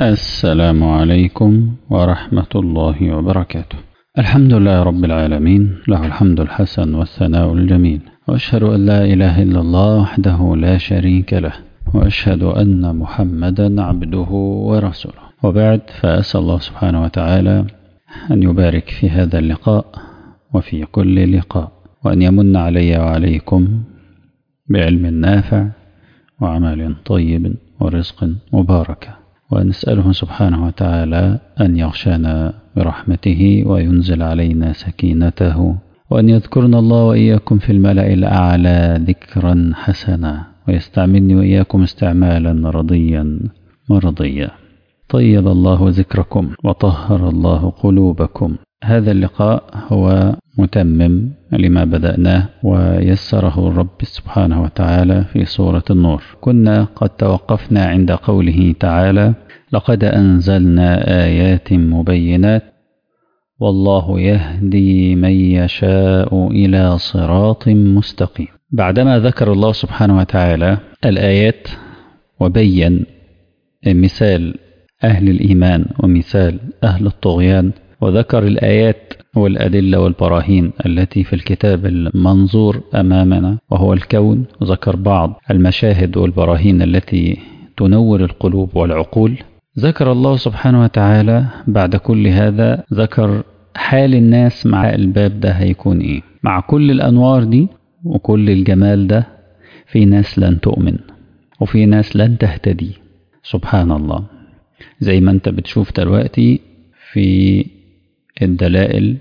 السلام عليكم ورحمة الله وبركاته الحمد لله رب العالمين له الحمد الحسن والثناء الجميل وأشهد أن لا إله إلا الله وحده لا شريك له وأشهد أن محمدا عبده ورسوله وبعد فأسأل الله سبحانه وتعالى أن يبارك في هذا اللقاء وفي كل لقاء وأن يمن علي وعليكم بعلم نافع وعمل طيب ورزق مبارك ونسأله سبحانه وتعالى أن يغشانا برحمته وينزل علينا سكينته وأن يذكرنا الله وإياكم في الملأ الأعلى ذكرا حسنا ويستعملني وإياكم استعمالا رضيا مرضيا طيب الله ذكركم وطهر الله قلوبكم هذا اللقاء هو متمم لما بدأناه ويسره الرب سبحانه وتعالى في سورة النور كنا قد توقفنا عند قوله تعالى لقد أنزلنا آيات مبينات والله يهدي من يشاء إلى صراط مستقيم بعدما ذكر الله سبحانه وتعالى الآيات وبين مثال أهل الإيمان ومثال أهل الطغيان وذكر الآيات والأدلة والبراهين التي في الكتاب المنظور أمامنا وهو الكون وذكر بعض المشاهد والبراهين التي تنور القلوب والعقول ذكر الله سبحانه وتعالى بعد كل هذا ذكر حال الناس مع الباب ده هيكون ايه مع كل الأنوار دي وكل الجمال ده في ناس لن تؤمن وفي ناس لن تهتدي سبحان الله زي ما انت بتشوف دلوقتي في الدلائل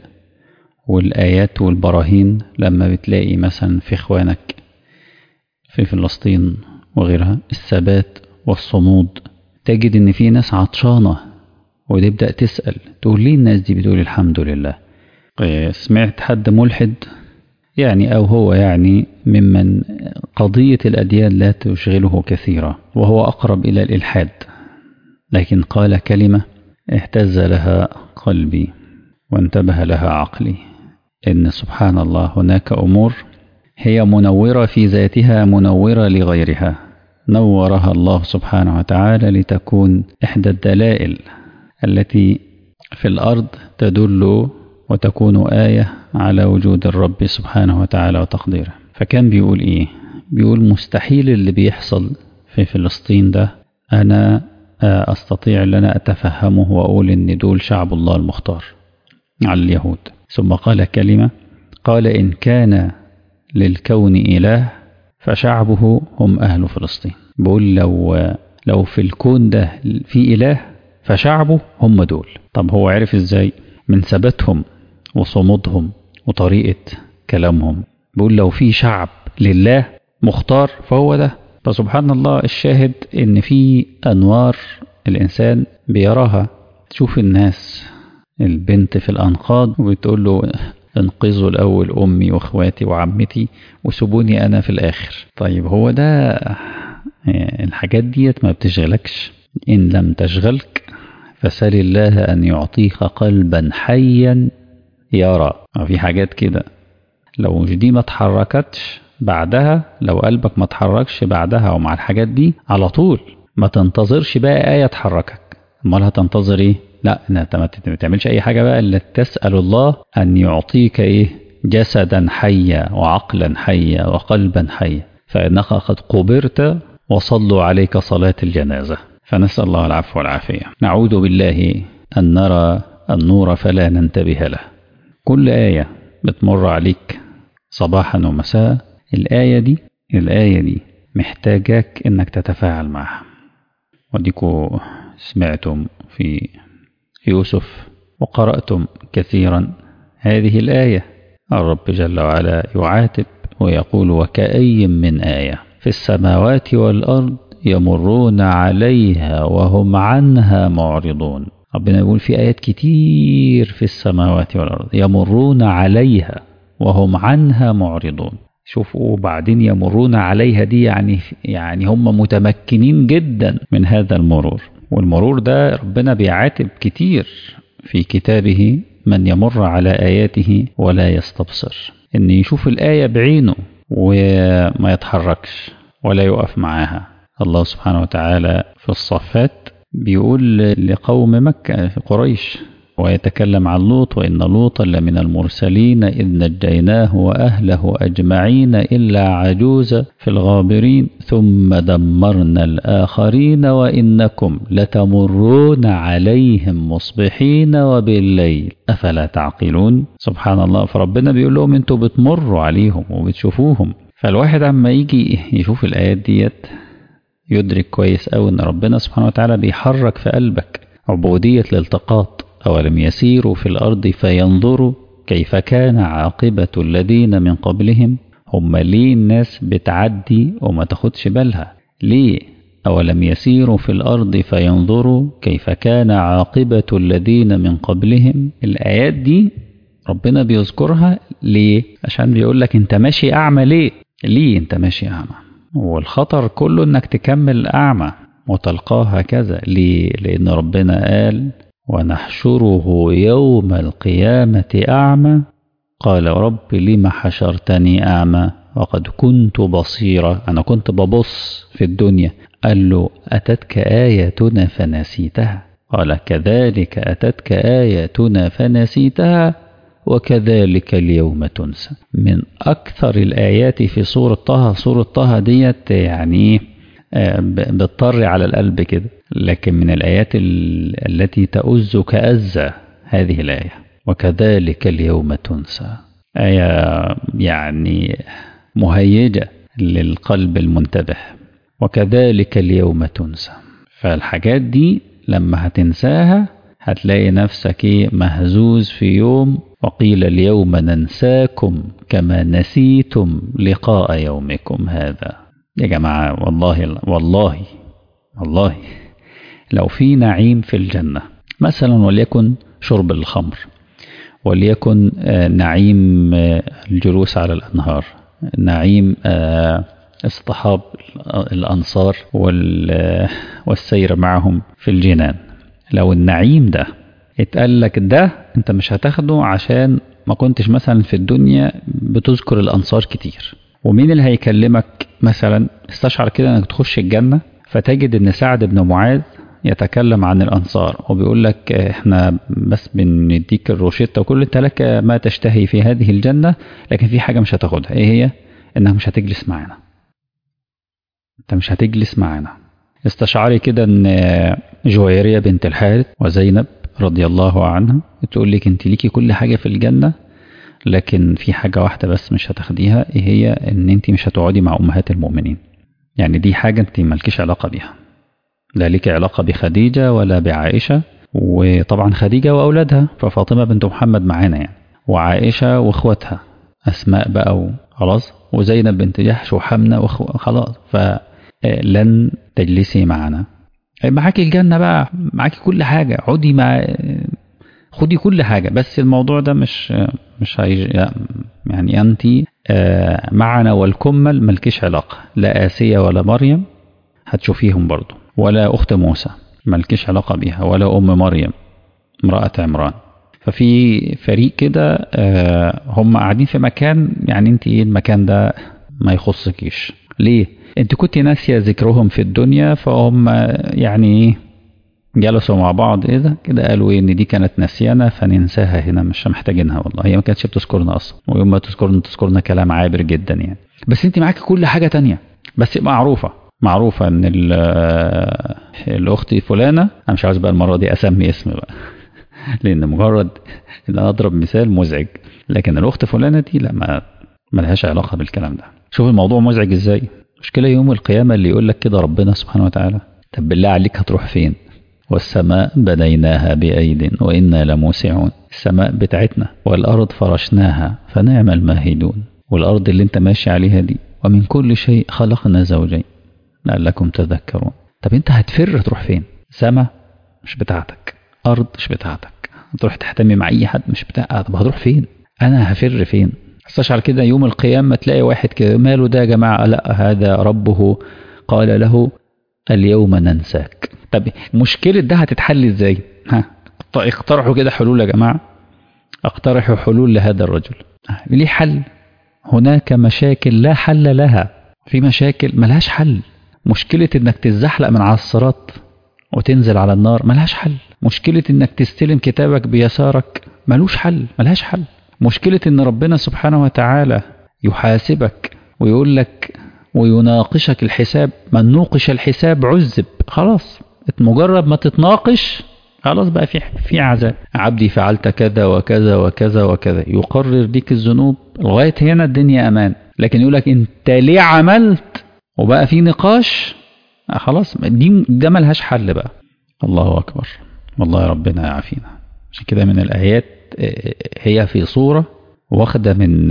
والآيات والبراهين لما بتلاقي مثلا في إخوانك في فلسطين وغيرها الثبات والصمود تجد إن في ناس عطشانة وتبدأ تسأل تقول ليه الناس دي بتقول الحمد لله سمعت حد ملحد يعني أو هو يعني ممن قضية الأديان لا تشغله كثيرا وهو أقرب إلى الإلحاد لكن قال كلمة اهتز لها قلبي وانتبه لها عقلي إن سبحان الله هناك أمور هي منورة في ذاتها منورة لغيرها نورها الله سبحانه وتعالى لتكون إحدى الدلائل التي في الأرض تدل وتكون آية على وجود الرب سبحانه وتعالى وتقديره فكان بيقول إيه بيقول مستحيل اللي بيحصل في فلسطين ده أنا أستطيع أن أنا أتفهمه وأقول إن دول شعب الله المختار على اليهود ثم قال كلمة قال إن كان للكون إله فشعبه هم أهل فلسطين بقول لو لو في الكون ده في إله فشعبه هم دول طب هو عرف إزاي من ثباتهم وصمودهم وطريقة كلامهم بقول لو في شعب لله مختار فهو ده فسبحان الله الشاهد ان في انوار الانسان بيراها تشوف الناس البنت في الانقاض وبتقول له انقذوا الاول امي واخواتي وعمتي وسيبوني انا في الاخر طيب هو ده الحاجات ديت ما بتشغلكش ان لم تشغلك فسل الله ان يعطيك قلبا حيا يرى في حاجات كده لو مش دي ما اتحركتش بعدها لو قلبك ما اتحركش بعدها ومع الحاجات دي على طول ما تنتظرش بقى آية تحركك امال هتنتظر ايه لا انت ما تعملش اي حاجة بقى الا تسأل الله ان يعطيك ايه جسدا حيا وعقلا حيا وقلبا حيا فانك قد قبرت وصلوا عليك صلاة الجنازة فنسأل الله العفو والعافية نعوذ بالله أن نرى النور فلا ننتبه له كل آية بتمر عليك صباحا ومساء الآية دي الآية دي محتاجاك إنك تتفاعل معها وديكوا سمعتم في يوسف وقرأتم كثيرا هذه الآية الرب جل وعلا يعاتب ويقول وكأي من آية في السماوات والأرض يمرون عليها وهم عنها معرضون ربنا يقول في آيات كتير في السماوات والأرض يمرون عليها وهم عنها معرضون شوفوا بعدين يمرون عليها دي يعني يعني هم متمكنين جدا من هذا المرور والمرور ده ربنا بيعاتب كتير في كتابه من يمر على آياته ولا يستبصر إن يشوف الآية بعينه وما يتحركش ولا يقف معاها الله سبحانه وتعالى في الصفات بيقول لقوم مكة قريش ويتكلم عن لوط وإن لوطا لمن المرسلين إذ نجيناه وأهله أجمعين إلا عجوز في الغابرين ثم دمرنا الآخرين وإنكم لتمرون عليهم مصبحين وبالليل أفلا تعقلون سبحان الله فربنا بيقول لهم أنتوا بتمروا عليهم وبتشوفوهم فالواحد عما يجي يشوف الآيات ديت يدرك كويس أوي إن ربنا سبحانه وتعالى بيحرك في قلبك عبودية الالتقاط أولم يسيروا في الأرض فينظروا كيف كان عاقبة الذين من قبلهم هم ليه الناس بتعدي وما تاخدش بالها ليه أولم يسيروا في الأرض فينظروا كيف كان عاقبة الذين من قبلهم الآيات دي ربنا بيذكرها ليه عشان بيقول لك انت ماشي أعمى ليه ليه انت ماشي أعمى والخطر كله انك تكمل أعمى وتلقاه هكذا ليه لأن ربنا قال ونحشره يوم القيامة أعمى قال رب لم حشرتني أعمى وقد كنت بصيرا أنا كنت ببص في الدنيا قال له أتتك آياتنا فنسيتها قال كذلك أتتك آياتنا فنسيتها وكذلك اليوم تنسى من أكثر الآيات في سورة طه سورة طه ديت يعني بتطر على القلب كده لكن من الآيات التي تؤز كأزة هذه الآية وكذلك اليوم تنسى آية يعني مهيجة للقلب المنتبه وكذلك اليوم تنسى فالحاجات دي لما هتنساها هتلاقي نفسك مهزوز في يوم وقيل اليوم ننساكم كما نسيتم لقاء يومكم هذا يا جماعة والله والله والله لو في نعيم في الجنة مثلا وليكن شرب الخمر وليكن نعيم الجلوس على الأنهار نعيم اصطحاب الأنصار والسير معهم في الجنان لو النعيم ده اتقال لك ده انت مش هتاخده عشان ما كنتش مثلا في الدنيا بتذكر الأنصار كتير ومين اللي هيكلمك مثلا استشعر كده انك تخش الجنة فتجد ان سعد بن معاذ يتكلم عن الأنصار وبيقول لك احنا بس بنديك الروشتة وكل انت لك ما تشتهي في هذه الجنة لكن في حاجة مش هتاخدها ايه هي انك مش هتجلس معانا انت مش هتجلس معانا استشعري كده ان جويرية بنت الحارث وزينب رضي الله عنها تقول لك انت ليكي كل حاجة في الجنة لكن في حاجة واحدة بس مش هتاخديها ايه هي ان انت مش هتقعدي مع امهات المؤمنين يعني دي حاجة انت مالكيش علاقة بيها لا ليك علاقة بخديجة ولا بعائشة وطبعا خديجة وأولادها ففاطمة بنت محمد معانا يعني وعائشة وإخواتها أسماء بقى خلاص وزينب بنت جحش وحمنة وخلاص فلن تجلسي معنا معاكي الجنة بقى معاكي كل حاجة عودي مع خدي كل حاجة بس الموضوع ده مش مش هيج... يعني أنت معنا والكمل ملكيش علاقة لا آسية ولا مريم هتشوفيهم برضو ولا أخت موسى ملكيش علاقة بيها ولا أم مريم امرأة عمران ففي فريق كده هم قاعدين في مكان يعني انت ايه المكان ده ما يخصكيش ليه انت كنت ناسية ذكرهم في الدنيا فهم يعني ايه جلسوا مع بعض ايه ده كده قالوا ايه ان دي كانت نسيانة فننساها هنا مش محتاجينها والله هي ما كانتش بتذكرنا اصلا ويوم ما تذكرنا تذكرنا كلام عابر جدا يعني بس انت معاك كل حاجة تانية بس معروفة معروفة ان الاخت فلانة انا مش عاوز بقى المرة دي اسمي اسم بقى لان مجرد ان انا اضرب مثال مزعج لكن الاخت فلانة دي لا ما ملهاش علاقة بالكلام ده شوف الموضوع مزعج ازاي مشكلة يوم القيامة اللي يقول لك كده ربنا سبحانه وتعالى طب بالله عليك هتروح فين والسماء بنيناها بأيد وإنا لموسعون السماء بتاعتنا والأرض فرشناها فنعم الماهدون والأرض اللي انت ماشي عليها دي ومن كل شيء خلقنا زوجين لعلكم تذكرون طب انت هتفر تروح فين سما مش بتاعتك أرض مش بتاعتك هتروح تحتمي مع أي حد مش بتاعك طب هتروح فين أنا هفر فين استشعر كده يوم القيامة تلاقي واحد كده ماله ده يا جماعة لا هذا ربه قال له اليوم ننساك طب مشكلة ده هتتحل ازاي ها اقترحوا كده حلول يا جماعة اقترحوا حلول لهذا الرجل ليه حل هناك مشاكل لا حل لها في مشاكل ملهاش حل مشكلة انك تتزحلق من على الصراط وتنزل على النار ملهاش حل مشكلة انك تستلم كتابك بيسارك ملوش حل ملهاش حل مشكلة ان ربنا سبحانه وتعالى يحاسبك ويقول لك ويناقشك الحساب من نوقش الحساب عذب خلاص مجرد ما تتناقش خلاص بقى في في عذاب عبدي فعلت كذا وكذا وكذا وكذا يقرر ليك الذنوب لغايه هنا الدنيا امان لكن يقول لك انت ليه عملت وبقى في نقاش خلاص دي ده ملهاش حل بقى الله اكبر والله ربنا يعافينا عشان كده من الايات هي في صوره واخده من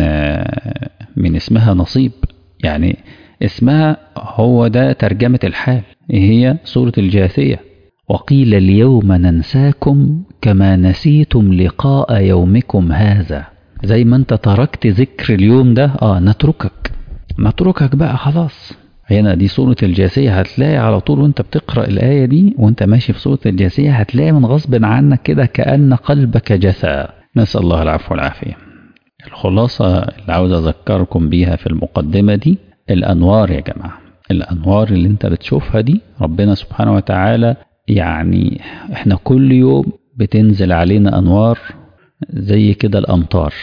من اسمها نصيب يعني اسمها هو ده ترجمه الحال هي سوره الجاثيه وقيل اليوم ننساكم كما نسيتم لقاء يومكم هذا زي ما انت تركت ذكر اليوم ده اه نتركك نتركك بقى خلاص هنا دي سورة الجاثية هتلاقي على طول وانت بتقرأ الآية دي وانت ماشي في سورة الجاثية هتلاقي من غصب عنك كده كأن قلبك جثى نسأل الله العفو والعافية الخلاصة اللي عاوز أذكركم بيها في المقدمة دي الأنوار يا جماعة الأنوار اللي انت بتشوفها دي ربنا سبحانه وتعالى يعني احنا كل يوم بتنزل علينا انوار زي كده الامطار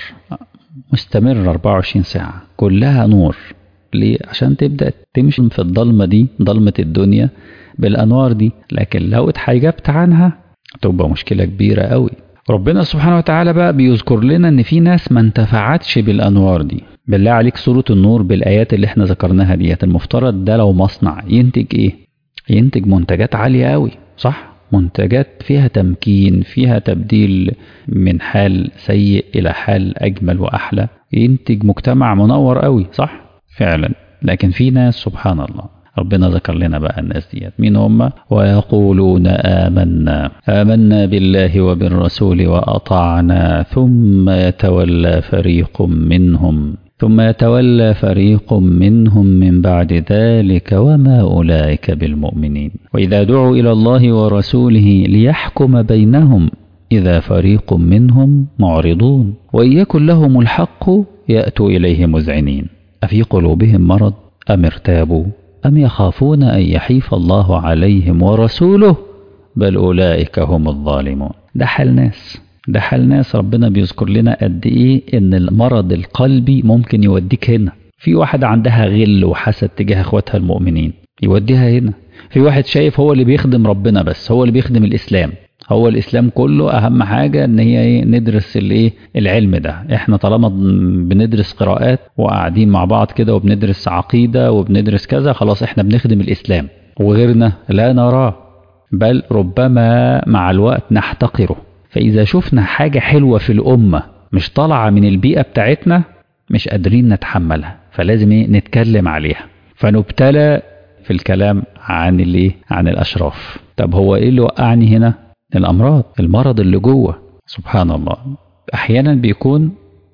مستمر 24 ساعة كلها نور ليه عشان تبدأ تمشي في الضلمة دي ضلمة الدنيا بالانوار دي لكن لو اتحجبت عنها تبقى مشكلة كبيرة قوي ربنا سبحانه وتعالى بقى بيذكر لنا ان في ناس ما انتفعتش بالانوار دي بالله عليك سورة النور بالايات اللي احنا ذكرناها ديت المفترض ده لو مصنع ينتج ايه ينتج منتجات عالية قوي صح منتجات فيها تمكين فيها تبديل من حال سيء إلى حال أجمل وأحلى ينتج مجتمع منور قوي صح فعلا لكن في ناس سبحان الله ربنا ذكر لنا بقى الناس ديت مين هم ويقولون آمنا آمنا بالله وبالرسول وأطعنا ثم يتولى فريق منهم ثم يتولى فريق منهم من بعد ذلك وما أولئك بالمؤمنين وإذا دعوا إلى الله ورسوله ليحكم بينهم إذا فريق منهم معرضون وإن يكن لهم الحق يأتوا إليه مذعنين أفي قلوبهم مرض أم ارتابوا أم يخافون أن يحيف الله عليهم ورسوله بل أولئك هم الظالمون ده حال ناس ده حال ناس ربنا بيذكر لنا قد ايه ان المرض القلبي ممكن يوديك هنا في واحد عندها غل وحسد تجاه اخواتها المؤمنين يوديها هنا في واحد شايف هو اللي بيخدم ربنا بس هو اللي بيخدم الاسلام هو الاسلام كله اهم حاجه ان هي ايه ندرس الايه العلم ده احنا طالما بندرس قراءات وقاعدين مع بعض كده وبندرس عقيده وبندرس كذا خلاص احنا بنخدم الاسلام وغيرنا لا نراه بل ربما مع الوقت نحتقره فإذا شفنا حاجة حلوة في الأمة مش طالعة من البيئة بتاعتنا مش قادرين نتحملها فلازم ايه نتكلم عليها فنبتلى في الكلام عن الايه عن الأشراف طب هو ايه اللي وقعني هنا الأمراض المرض اللي جوه سبحان الله أحيانا بيكون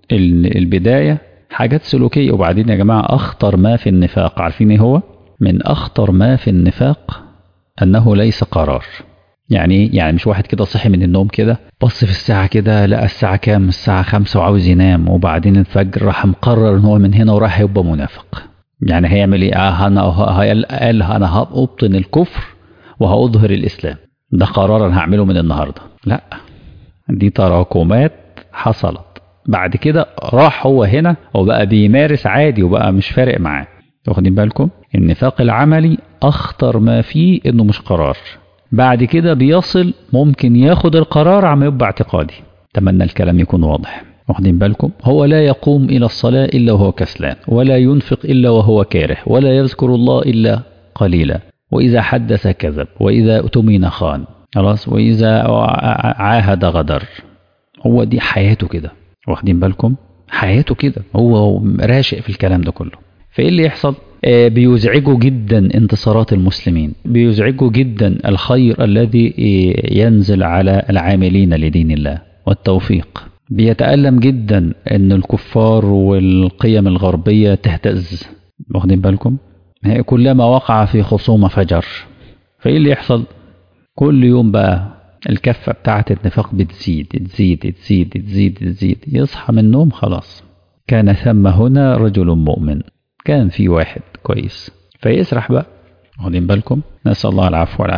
البداية حاجات سلوكية وبعدين يا جماعة أخطر ما في النفاق عارفين ايه هو من أخطر ما في النفاق أنه ليس قرار يعني يعني مش واحد كده صحي من النوم كده بص في الساعة كده لقى الساعة كام الساعة خمسة وعاوز ينام وبعدين الفجر راح مقرر ان هو من هنا وراح يبقى منافق يعني هيعمل ايه اه انا قال انا هابطن الكفر وهأظهر الاسلام ده قرار انا هعمله من النهارده لا دي تراكمات حصلت بعد كده راح هو هنا وبقى بيمارس عادي وبقى مش فارق معاه واخدين بالكم النفاق العملي اخطر ما فيه انه مش قرار بعد كده بيصل ممكن ياخد القرار عم يبقى اعتقادي اتمنى الكلام يكون واضح واخدين بالكم هو لا يقوم إلى الصلاة إلا وهو كسلان ولا ينفق إلا وهو كاره ولا يذكر الله إلا قليلا وإذا حدث كذب وإذا اؤتمن خان خلاص وإذا عاهد غدر هو دي حياته كده واخدين بالكم حياته كده هو راشق في الكلام ده كله فإيه اللي يحصل بيزعجوا جدا انتصارات المسلمين بيزعجوا جدا الخير الذي ينزل على العاملين لدين الله والتوفيق بيتألم جدا ان الكفار والقيم الغربية تهتز واخدين بالكم كلما وقع في خصومة فجر فايه اللي يحصل كل يوم بقى الكفة بتاعة النفاق بتزيد تزيد تزيد تزيد تزيد يصحى من النوم خلاص كان ثم هنا رجل مؤمن كان في واحد كويس فيسرح بقى واخدين بالكم نسأل الله العفو والعافية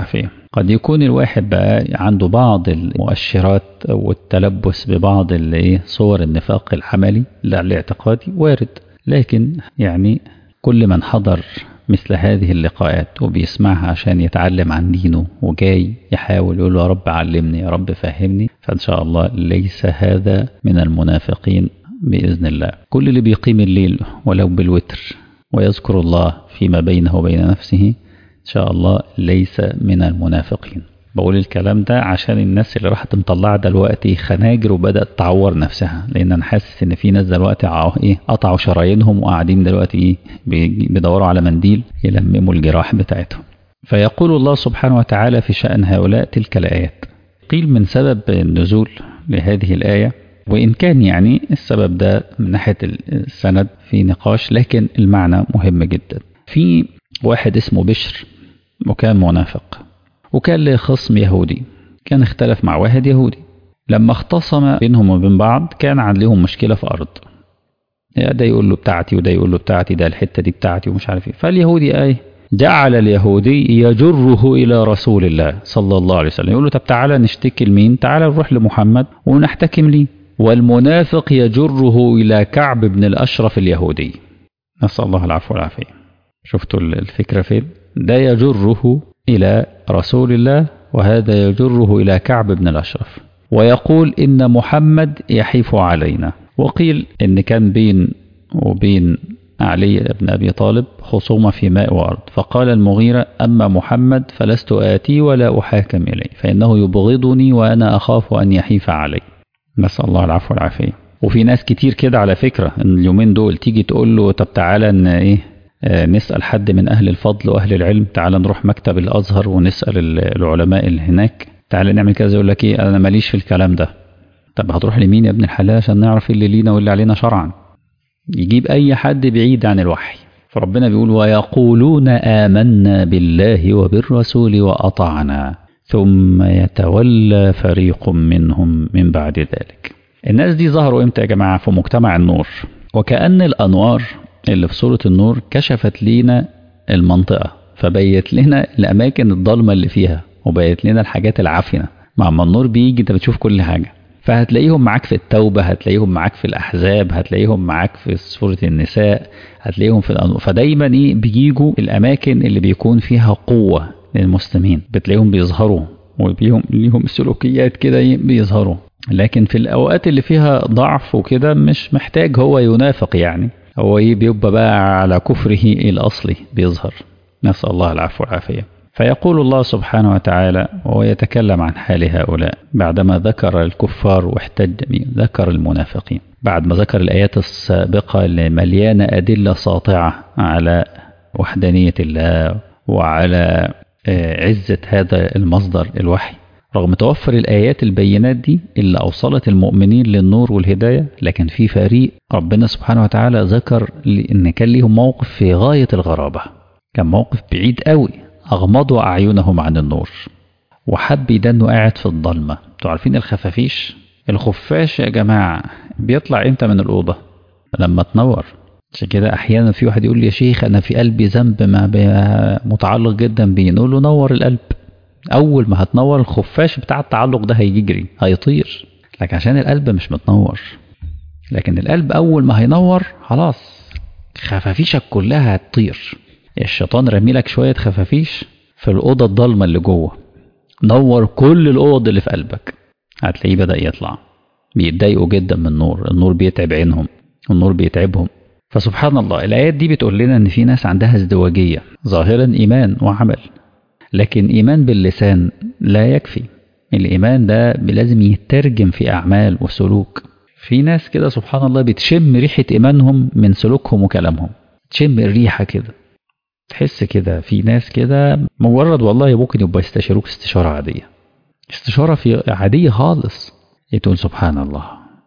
قد يكون الواحد بقى عنده بعض المؤشرات والتلبس ببعض الايه صور النفاق العملي لا الاعتقادي وارد لكن يعني كل من حضر مثل هذه اللقاءات وبيسمعها عشان يتعلم عن دينه وجاي يحاول يقول يا رب علمني يا رب فهمني فإن شاء الله ليس هذا من المنافقين بإذن الله كل اللي بيقيم الليل ولو بالوتر ويذكر الله فيما بينه وبين نفسه إن شاء الله ليس من المنافقين بقول الكلام ده عشان الناس اللي راحت مطلعة دلوقتي خناجر وبدأت تعور نفسها لأن أنا حاسس إن في ناس دلوقتي إيه قطعوا شرايينهم وقاعدين دلوقتي إيه بيدوروا على منديل يلمموا الجراح بتاعتهم فيقول الله سبحانه وتعالى في شأن هؤلاء تلك الآيات قيل من سبب النزول لهذه الآية وإن كان يعني السبب ده من ناحية السند في نقاش لكن المعنى مهم جدا في واحد اسمه بشر وكان منافق وكان له خصم يهودي كان اختلف مع واحد يهودي لما اختصم بينهم وبين بعض كان عليهم مشكلة في أرض ده يقول له بتاعتي وده يقول له بتاعتي ده الحتة دي بتاعتي ومش عارف ايه فاليهودي ايه جعل اليهودي يجره إلى رسول الله صلى الله عليه وسلم يقول له طب تعالى نشتكي لمين تعالى نروح لمحمد ونحتكم ليه والمنافق يجره إلى كعب بن الأشرف اليهودي نسأل الله العفو والعافية شفتوا الفكرة فين ده يجره إلى رسول الله وهذا يجره إلى كعب بن الأشرف ويقول إن محمد يحيف علينا وقيل إن كان بين وبين علي بن أبي طالب خصومة في ماء وأرض فقال المغيرة أما محمد فلست آتي ولا أحاكم إليه فإنه يبغضني وأنا أخاف أن يحيف علي نسأل الله العفو والعافية وفي ناس كتير كده على فكرة إن اليومين دول تيجي تقول له طب تعالى إن إيه نسأل حد من أهل الفضل وأهل العلم تعال نروح مكتب الأزهر ونسأل العلماء اللي هناك تعال نعمل كذا يقول لك إيه أنا ماليش في الكلام ده طب هتروح لمين يا ابن الحلال عشان نعرف اللي لينا واللي علينا شرعا يجيب أي حد بعيد عن الوحي فربنا بيقول ويقولون آمنا بالله وبالرسول وأطعنا ثم يتولى فريق منهم من بعد ذلك الناس دي ظهروا امتى يا جماعة في مجتمع النور وكأن الأنوار اللي في سورة النور كشفت لينا المنطقة فبيت لنا الأماكن الضلمة اللي فيها وبيت لنا الحاجات العفنة مع ما النور بيجي انت بتشوف كل حاجة فهتلاقيهم معاك في التوبة هتلاقيهم معاك في الأحزاب هتلاقيهم معاك في سورة النساء هتلاقيهم في الأنوار فدايما ايه بيجوا الأماكن اللي بيكون فيها قوة للمسلمين بتلاقيهم بيظهروا وبيهم ليهم سلوكيات كده بيظهروا لكن في الأوقات اللي فيها ضعف وكده مش محتاج هو ينافق يعني هو ايه بيبقى بقى على كفره الأصلي بيظهر نسأل الله العفو والعافية فيقول الله سبحانه وتعالى وهو يتكلم عن حال هؤلاء بعدما ذكر الكفار واحتج ذكر المنافقين بعد ما ذكر الآيات السابقة اللي مليانة أدلة ساطعة على وحدانية الله وعلى عزة هذا المصدر الوحي رغم توفر الآيات البينات دي اللي أوصلت المؤمنين للنور والهداية لكن في فريق ربنا سبحانه وتعالى ذكر إن كان ليهم موقف في غاية الغرابة كان موقف بعيد قوي أغمضوا أعينهم عن النور وحب يدنوا قاعد في الضلمة انتوا عارفين الخفافيش الخفاش يا جماعة بيطلع امتى من الأوضة لما تنور عشان كده أحيانا في واحد يقول لي يا شيخ أنا في قلبي ذنب ما متعلق جدا بيه نقول له نور القلب أول ما هتنور الخفاش بتاع التعلق ده هيجري هيطير لكن عشان القلب مش متنور لكن القلب أول ما هينور خلاص خفافيشك كلها هتطير الشيطان رمي لك شوية خفافيش في الأوضة الضلمة اللي جوه نور كل الأوض اللي في قلبك هتلاقيه بدأ يطلع بيتضايقوا جدا من النور النور بيتعب عينهم والنور بيتعبهم فسبحان الله الآيات دي بتقول لنا إن في ناس عندها ازدواجية ظاهرا إيمان وعمل لكن إيمان باللسان لا يكفي الإيمان ده لازم يترجم في أعمال وسلوك في ناس كده سبحان الله بتشم ريحة إيمانهم من سلوكهم وكلامهم تشم الريحة كده تحس كده في ناس كده مجرد والله ممكن يبقى يستشيروك استشارة عادية استشارة في عادية خالص تقول سبحان الله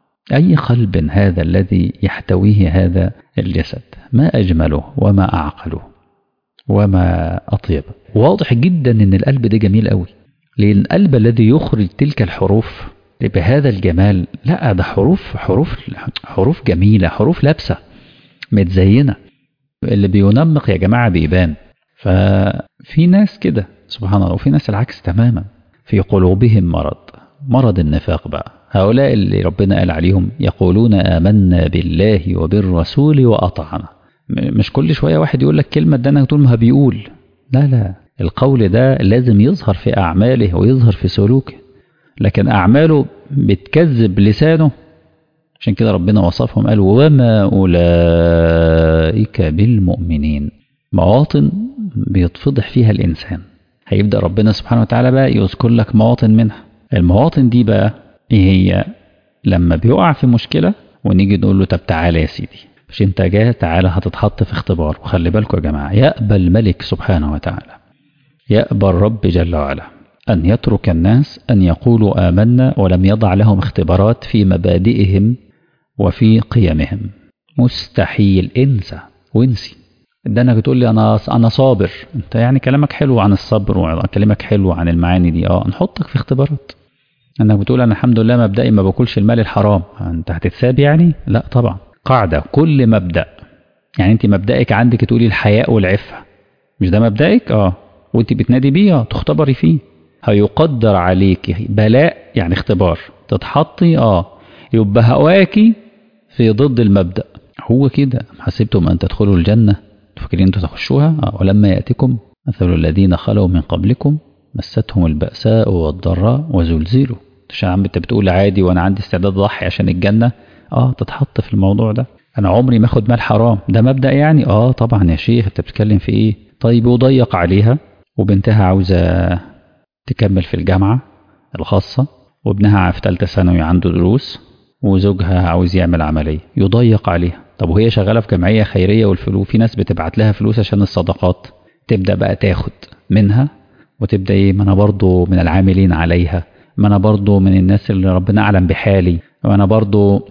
أي قلب هذا الذي يحتويه هذا الجسد ما أجمله وما أعقله وما أطيبه واضح جدا أن القلب ده جميل قوي لأن القلب الذي يخرج تلك الحروف بهذا الجمال لا ده حروف حروف حروف جميلة حروف لابسة متزينة اللي بينمق يا جماعة بيبان ففي ناس كده سبحان الله وفي ناس العكس تماما في قلوبهم مرض مرض النفاق بقى هؤلاء اللي ربنا قال عليهم يقولون آمنا بالله وبالرسول وأطعنا مش كل شوية واحد يقول لك كلمة ده أنا طول ما بيقول لا لا القول ده لازم يظهر في أعماله ويظهر في سلوكه لكن أعماله بتكذب لسانه عشان كده ربنا وصفهم قال وما أولئك بالمؤمنين مواطن بيتفضح فيها الإنسان هيبدأ ربنا سبحانه وتعالى بقى يذكر لك مواطن منها المواطن دي بقى ايه هي لما بيقع في مشكلة ونيجي نقول له طب تعالى يا سيدي مش انت جاي تعالى هتتحط في اختبار وخلي بالكم يا جماعة يأبى الملك سبحانه وتعالى يأبى الرب جل وعلا أن يترك الناس أن يقولوا آمنا ولم يضع لهم اختبارات في مبادئهم وفي قيمهم مستحيل انسى وانسي ده انك تقول لي انا انا صابر انت يعني كلامك حلو عن الصبر وكلامك حلو عن المعاني دي اه نحطك في اختبارات انك بتقول انا الحمد لله مبدئي ما باكلش المال الحرام انت هتتساب يعني لا طبعا قاعده كل مبدا يعني انت مبدئك عندك تقولي الحياء والعفه مش ده مبدئك اه وانت بتنادي بيه اه تختبري فيه هيقدر عليك بلاء يعني اختبار تتحطي اه يبقى هواكي في ضد المبدا هو كده حسبتم ان تدخلوا الجنه فاكرين انتوا تخشوها آه. ولما ياتكم مثل الذين خلوا من قبلكم مستهم البأساء والضراء وزلزلوا مش عم انت بتقول عادي وانا عندي استعداد اضحي عشان الجنه اه تتحط في الموضوع ده انا عمري ما اخد مال حرام ده مبدا يعني اه طبعا يا شيخ انت بتتكلم في ايه طيب وضيق عليها وبنتها عاوزه تكمل في الجامعه الخاصه وابنها في ثالثه ثانوي عنده دروس وزوجها عاوز يعمل عمليه يضيق عليها طب وهي شغاله في جمعيه خيريه والفلوس في ناس بتبعت لها فلوس عشان الصدقات تبدا بقى تاخد منها وتبدا ايه ما انا برضو من العاملين عليها ما انا برضو من الناس اللي ربنا اعلم بحالي وانا برضو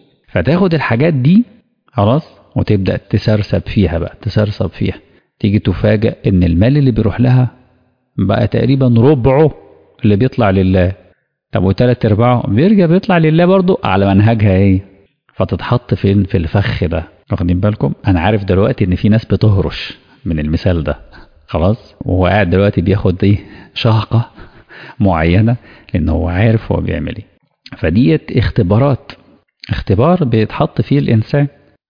فتاخد الحاجات دي خلاص وتبدا تسرسب فيها بقى تسرسب فيها تيجي تفاجئ ان المال اللي بيروح لها بقى تقريبا ربعه اللي بيطلع لله طب وثلاث ارباعه بيرجع بيطلع لله برضو على منهجها ايه فتتحط فين في الفخ ده واخدين بالكم انا عارف دلوقتي ان في ناس بتهرش من المثال ده خلاص وهو قاعد دلوقتي بياخد ايه شهقة معينة لان هو عارف هو بيعمل ايه فديت اختبارات اختبار بيتحط فيه الانسان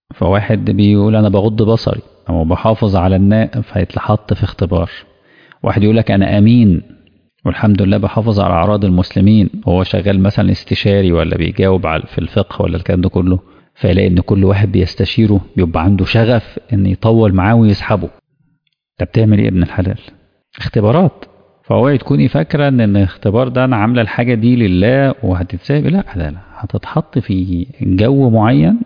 فواحد بيقول انا بغض بصري او بحافظ على الناء فيتحط في اختبار واحد يقول لك انا امين والحمد لله بحافظ على اعراض المسلمين وهو شغال مثلا استشاري ولا بيجاوب على في الفقه ولا الكلام ده كله فيلاقي ان كل واحد بيستشيره بيبقى عنده شغف ان يطول معاه ويسحبه انت بتعمل ايه يا ابن الحلال اختبارات فهو تكوني فاكره ان الاختبار ده انا عامله الحاجه دي لله وهتتساب لا لا لا هتتحط في جو معين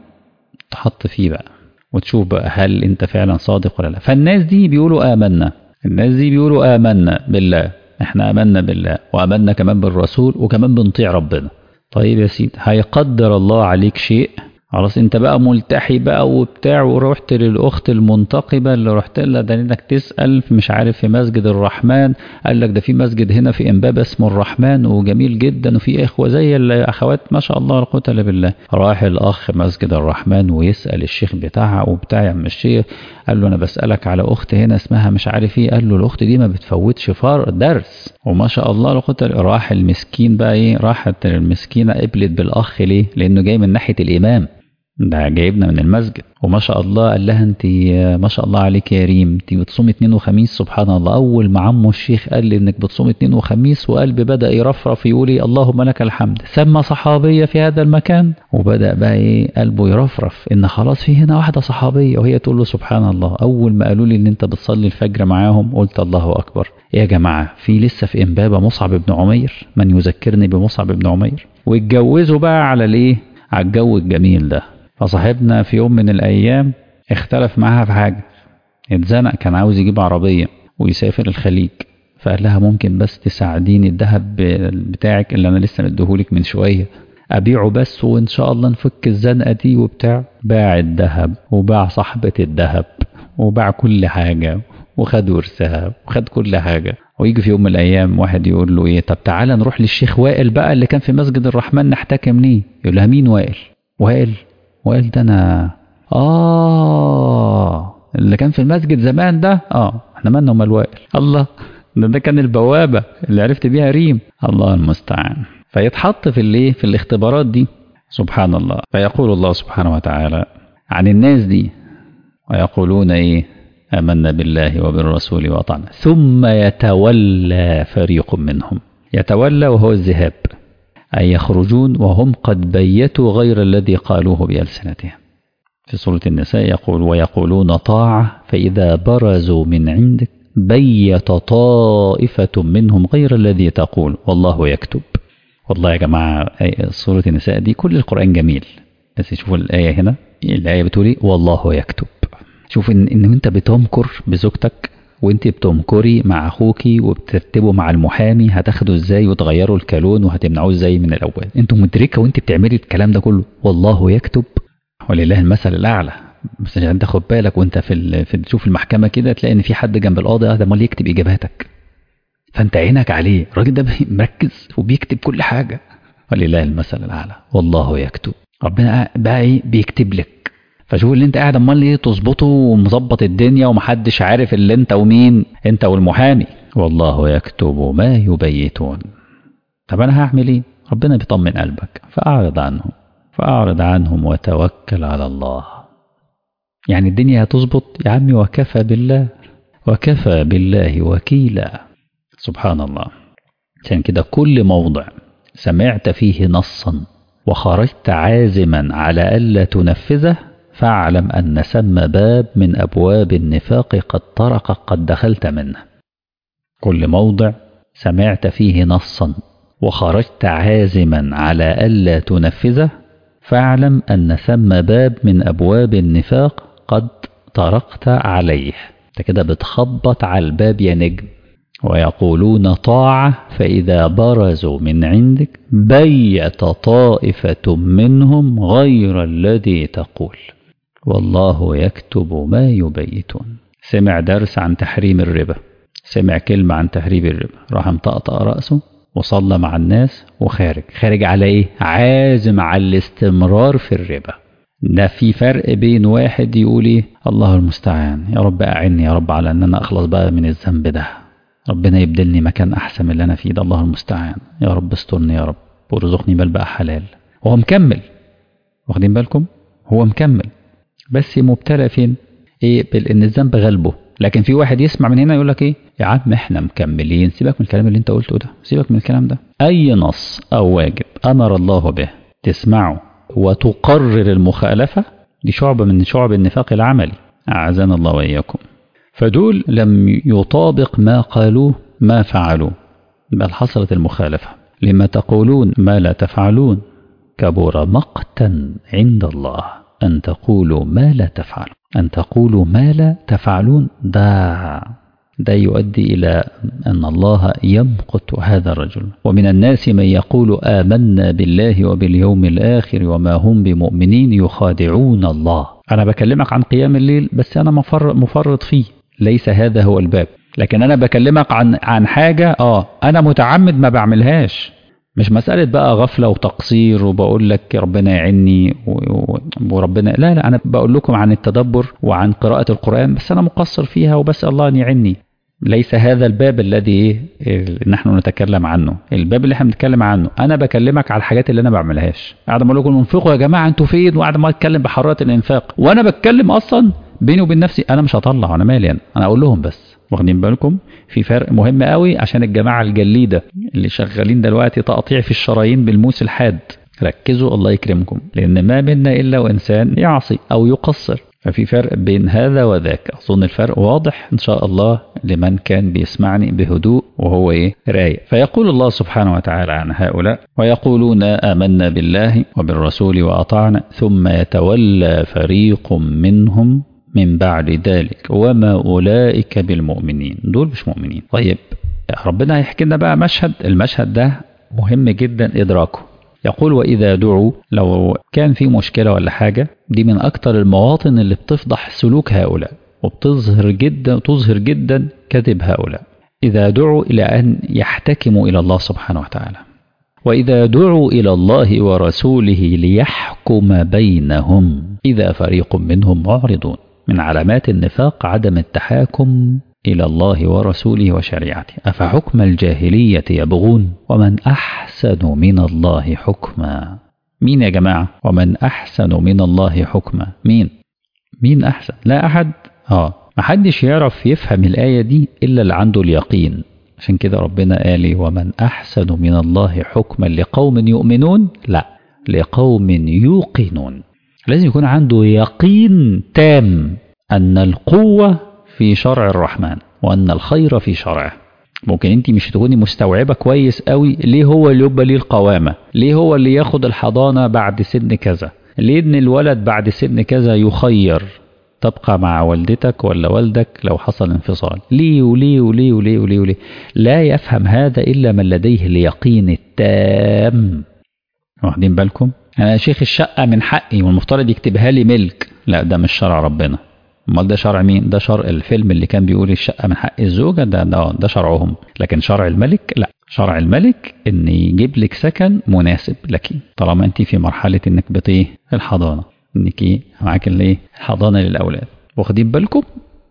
تحط فيه بقى وتشوف بقى هل انت فعلا صادق ولا لا فالناس دي بيقولوا امنا الناس دي بيقولوا امنا بالله احنا امنا بالله وامنا كمان بالرسول وكمان بنطيع ربنا طيب يا سيدي هيقدر الله عليك شيء خلاص انت بقى ملتحي بقى وبتاع ورحت للاخت المنتقبه اللي رحت لها ده انك تسال مش عارف في مسجد الرحمن قال لك ده في مسجد هنا في امبابه اسمه الرحمن وجميل جدا وفي اخوه زي الاخوات ما شاء الله لا قوه الا بالله راح الاخ مسجد الرحمن ويسال الشيخ بتاعها وبتاع يا عم الشيخ قال له انا بسالك على اخت هنا اسمها مش عارف ايه قال له الاخت دي ما بتفوتش فار درس وما شاء الله لا قوه راح المسكين بقى ايه راحت المسكينه قبلت بالاخ ليه لانه جاي من ناحيه الامام ده جايبنا من المسجد وما شاء الله قال لها انت ما شاء الله عليك يا ريم انت بتصوم اثنين وخميس سبحان الله اول ما عمه الشيخ قال لي انك بتصوم اثنين وخميس وقلبي بدا يرفرف يقول اللهم لك الحمد سمى صحابيه في هذا المكان وبدا بقى ايه قلبه يرفرف ان خلاص في هنا واحده صحابيه وهي تقول له سبحان الله اول ما قالوا لي ان انت بتصلي الفجر معاهم قلت الله اكبر يا جماعه في لسه في امبابه مصعب بن عمير من يذكرني بمصعب بن عمير واتجوزوا بقى على الايه على الجو الجميل ده فصاحبنا في يوم من الأيام اختلف معاها في حاجة اتزنق كان عاوز يجيب عربية ويسافر الخليج فقال لها ممكن بس تساعديني الذهب بتاعك اللي أنا لسه مديهولك من شوية أبيعه بس وإن شاء الله نفك الزنقة دي وبتاع باع الذهب وباع صاحبة الذهب وباع كل حاجة وخد ورثها وخد كل حاجة ويجي في يوم من الأيام واحد يقول له إيه طب تعالى نروح للشيخ وائل بقى اللي كان في مسجد الرحمن نحتكم ليه يقول لها مين وائل وائل وقال ده انا اه اللي كان في المسجد زمان ده اه احنا مالنا ومال وائل الله ده ده كان البوابة اللي عرفت بيها ريم الله المستعان فيتحط في الايه في الاختبارات دي سبحان الله فيقول الله سبحانه وتعالى عن الناس دي ويقولون ايه آمنا بالله وبالرسول وأطعنا ثم يتولى فريق منهم يتولى وهو الذهاب أي يخرجون وهم قد بيتوا غير الذي قالوه بألسنتهم في سورة النساء يقول ويقولون طاعة فإذا برزوا من عندك بيت طائفة منهم غير الذي تقول والله يكتب والله يا جماعة سورة النساء دي كل القرآن جميل بس شوفوا الآية هنا الآية بتقول إيه والله يكتب شوف إن, إن أنت بتمكر بزوجتك وانت بتمكري مع اخوكي وبترتبوا مع المحامي هتاخدوا ازاي وتغيروا الكالون وهتمنعوه ازاي من الاول انتوا مدركه وانت بتعملي الكلام ده كله والله يكتب ولله المثل الاعلى بس عشان تاخد بالك وانت في ال... في تشوف المحكمه كده تلاقي ان في حد جنب القاضي ده امال يكتب اجاباتك فانت عينك عليه الراجل ده مركز وبيكتب كل حاجه ولله المثل الاعلى والله يكتب ربنا بقى ايه بيكتب لك فشوف اللي انت قاعد امال ايه تظبطه ومظبط الدنيا ومحدش عارف اللي انت ومين انت والمحامي والله يكتب ما يبيتون طب انا هعمل ايه ربنا بيطمن قلبك فاعرض عنهم فاعرض عنهم وتوكل على الله يعني الدنيا هتظبط يا عمي وكفى بالله وكفى بالله وكيلا سبحان الله عشان كده كل موضع سمعت فيه نصا وخرجت عازما على ألا تنفذه فاعلم أن سم باب من أبواب النفاق قد طرق قد دخلت منه كل موضع سمعت فيه نصا وخرجت عازما على ألا تنفذه فاعلم أن ثم باب من أبواب النفاق قد طرقت عليه انت كده بتخبط على الباب يا نجم ويقولون طاعة فإذا برزوا من عندك بيت طائفة منهم غير الذي تقول والله يكتب ما يبيتون سمع درس عن تحريم الربا سمع كلمة عن تحريم الربا راح مطقطق رأسه وصلى مع الناس وخارج خارج على ايه عازم على الاستمرار في الربا ده في فرق بين واحد يقول ايه الله المستعان يا رب اعني يا رب على ان انا اخلص بقى من الذنب ده ربنا يبدلني مكان احسن من اللي انا فيه ده الله المستعان يا رب استرني يا رب وارزقني مال بقى حلال وهو مكمل واخدين بالكم هو مكمل بس مبتلى فين ايه بان الذنب غلبه لكن في واحد يسمع من هنا يقول لك ايه يا عم احنا مكملين سيبك من الكلام اللي انت قلته ده سيبك من الكلام ده اي نص او واجب امر الله به تسمعه وتقرر المخالفه دي شعبه من شعب النفاق العملي اعاذنا الله واياكم فدول لم يطابق ما قالوه ما فعلوا بل حصلت المخالفه لما تقولون ما لا تفعلون كبر مقتا عند الله أن تقولوا ما لا تفعلون أن تقولوا ما لا تفعلون ده ده يؤدي إلى أن الله يمقت هذا الرجل ومن الناس من يقول آمنا بالله وباليوم الآخر وما هم بمؤمنين يخادعون الله أنا بكلمك عن قيام الليل بس أنا مفرط, مفرط فيه ليس هذا هو الباب لكن أنا بكلمك عن عن حاجة آه أنا متعمد ما بعملهاش مش مسألة بقى غفلة وتقصير وبقول لك ربنا يعني وربنا لا لا أنا بقول لكم عن التدبر وعن قراءة القرآن بس أنا مقصر فيها وبس الله أن يعني ليس هذا الباب الذي نحن نتكلم عنه الباب اللي احنا بنتكلم عنه انا بكلمك على الحاجات اللي انا ما بعملهاش قاعد اقول لكم انفقوا يا جماعه انتوا فين وقاعد ما اتكلم بحراره الانفاق وانا بتكلم اصلا بيني وبين نفسي انا مش هطلع انا مالي انا انا اقول لهم بس واخدين بالكم في فرق مهم قوي عشان الجماعه الجليده اللي شغالين دلوقتي تقطيع في الشرايين بالموس الحاد ركزوا الله يكرمكم لان ما منا الا وانسان يعصي او يقصر ففي فرق بين هذا وذاك أظن الفرق واضح إن شاء الله لمن كان بيسمعني بهدوء وهو إيه رايق فيقول الله سبحانه وتعالى عن هؤلاء ويقولون آمنا بالله وبالرسول وأطعنا ثم يتولى فريق منهم من بعد ذلك وما أولئك بالمؤمنين دول مش مؤمنين طيب ربنا هيحكي لنا بقى مشهد المشهد ده مهم جدا إدراكه يقول وإذا دعوا لو كان في مشكلة ولا حاجة دي من أكتر المواطن اللي بتفضح سلوك هؤلاء وبتظهر جدا تظهر جدا كذب هؤلاء إذا دعوا إلى أن يحتكموا إلى الله سبحانه وتعالى وإذا دعوا إلى الله ورسوله ليحكم بينهم إذا فريق منهم معرضون من علامات النفاق عدم التحاكم إلى الله ورسوله وشريعته أفحكم الجاهلية يبغون ومن أحسن من الله حكما مين يا جماعة ومن أحسن من الله حكما مين مين أحسن لا أحد آه محدش يعرف يفهم الآية دي إلا اللي عنده اليقين عشان كده ربنا قال ومن أحسن من الله حكما لقوم يؤمنون لا لقوم يوقنون لازم يكون عنده يقين تام أن القوة في شرع الرحمن وأن الخير في شرعه ممكن انت مش تكوني مستوعبة كويس قوي ليه هو اللي يبقى ليه القوامة ليه هو اللي ياخد الحضانة بعد سن كذا ليه ان الولد بعد سن كذا يخير تبقى مع والدتك ولا والدك لو حصل انفصال ليه وليه وليه وليه وليه, وليه. لا يفهم هذا إلا من لديه اليقين التام واخدين بالكم أنا شيخ الشقة من حقي والمفترض يكتبها لي ملك لا ده مش شرع ربنا امال ده شرع مين ده شرع الفيلم اللي كان بيقول الشقة من حق الزوجة ده ده, ده شرعهم لكن شرع الملك لا شرع الملك ان يجيب لك سكن مناسب لك طالما انت في مرحلة انك بتيه الحضانة انك ايه معاك الايه حضانة للاولاد واخدين بالكم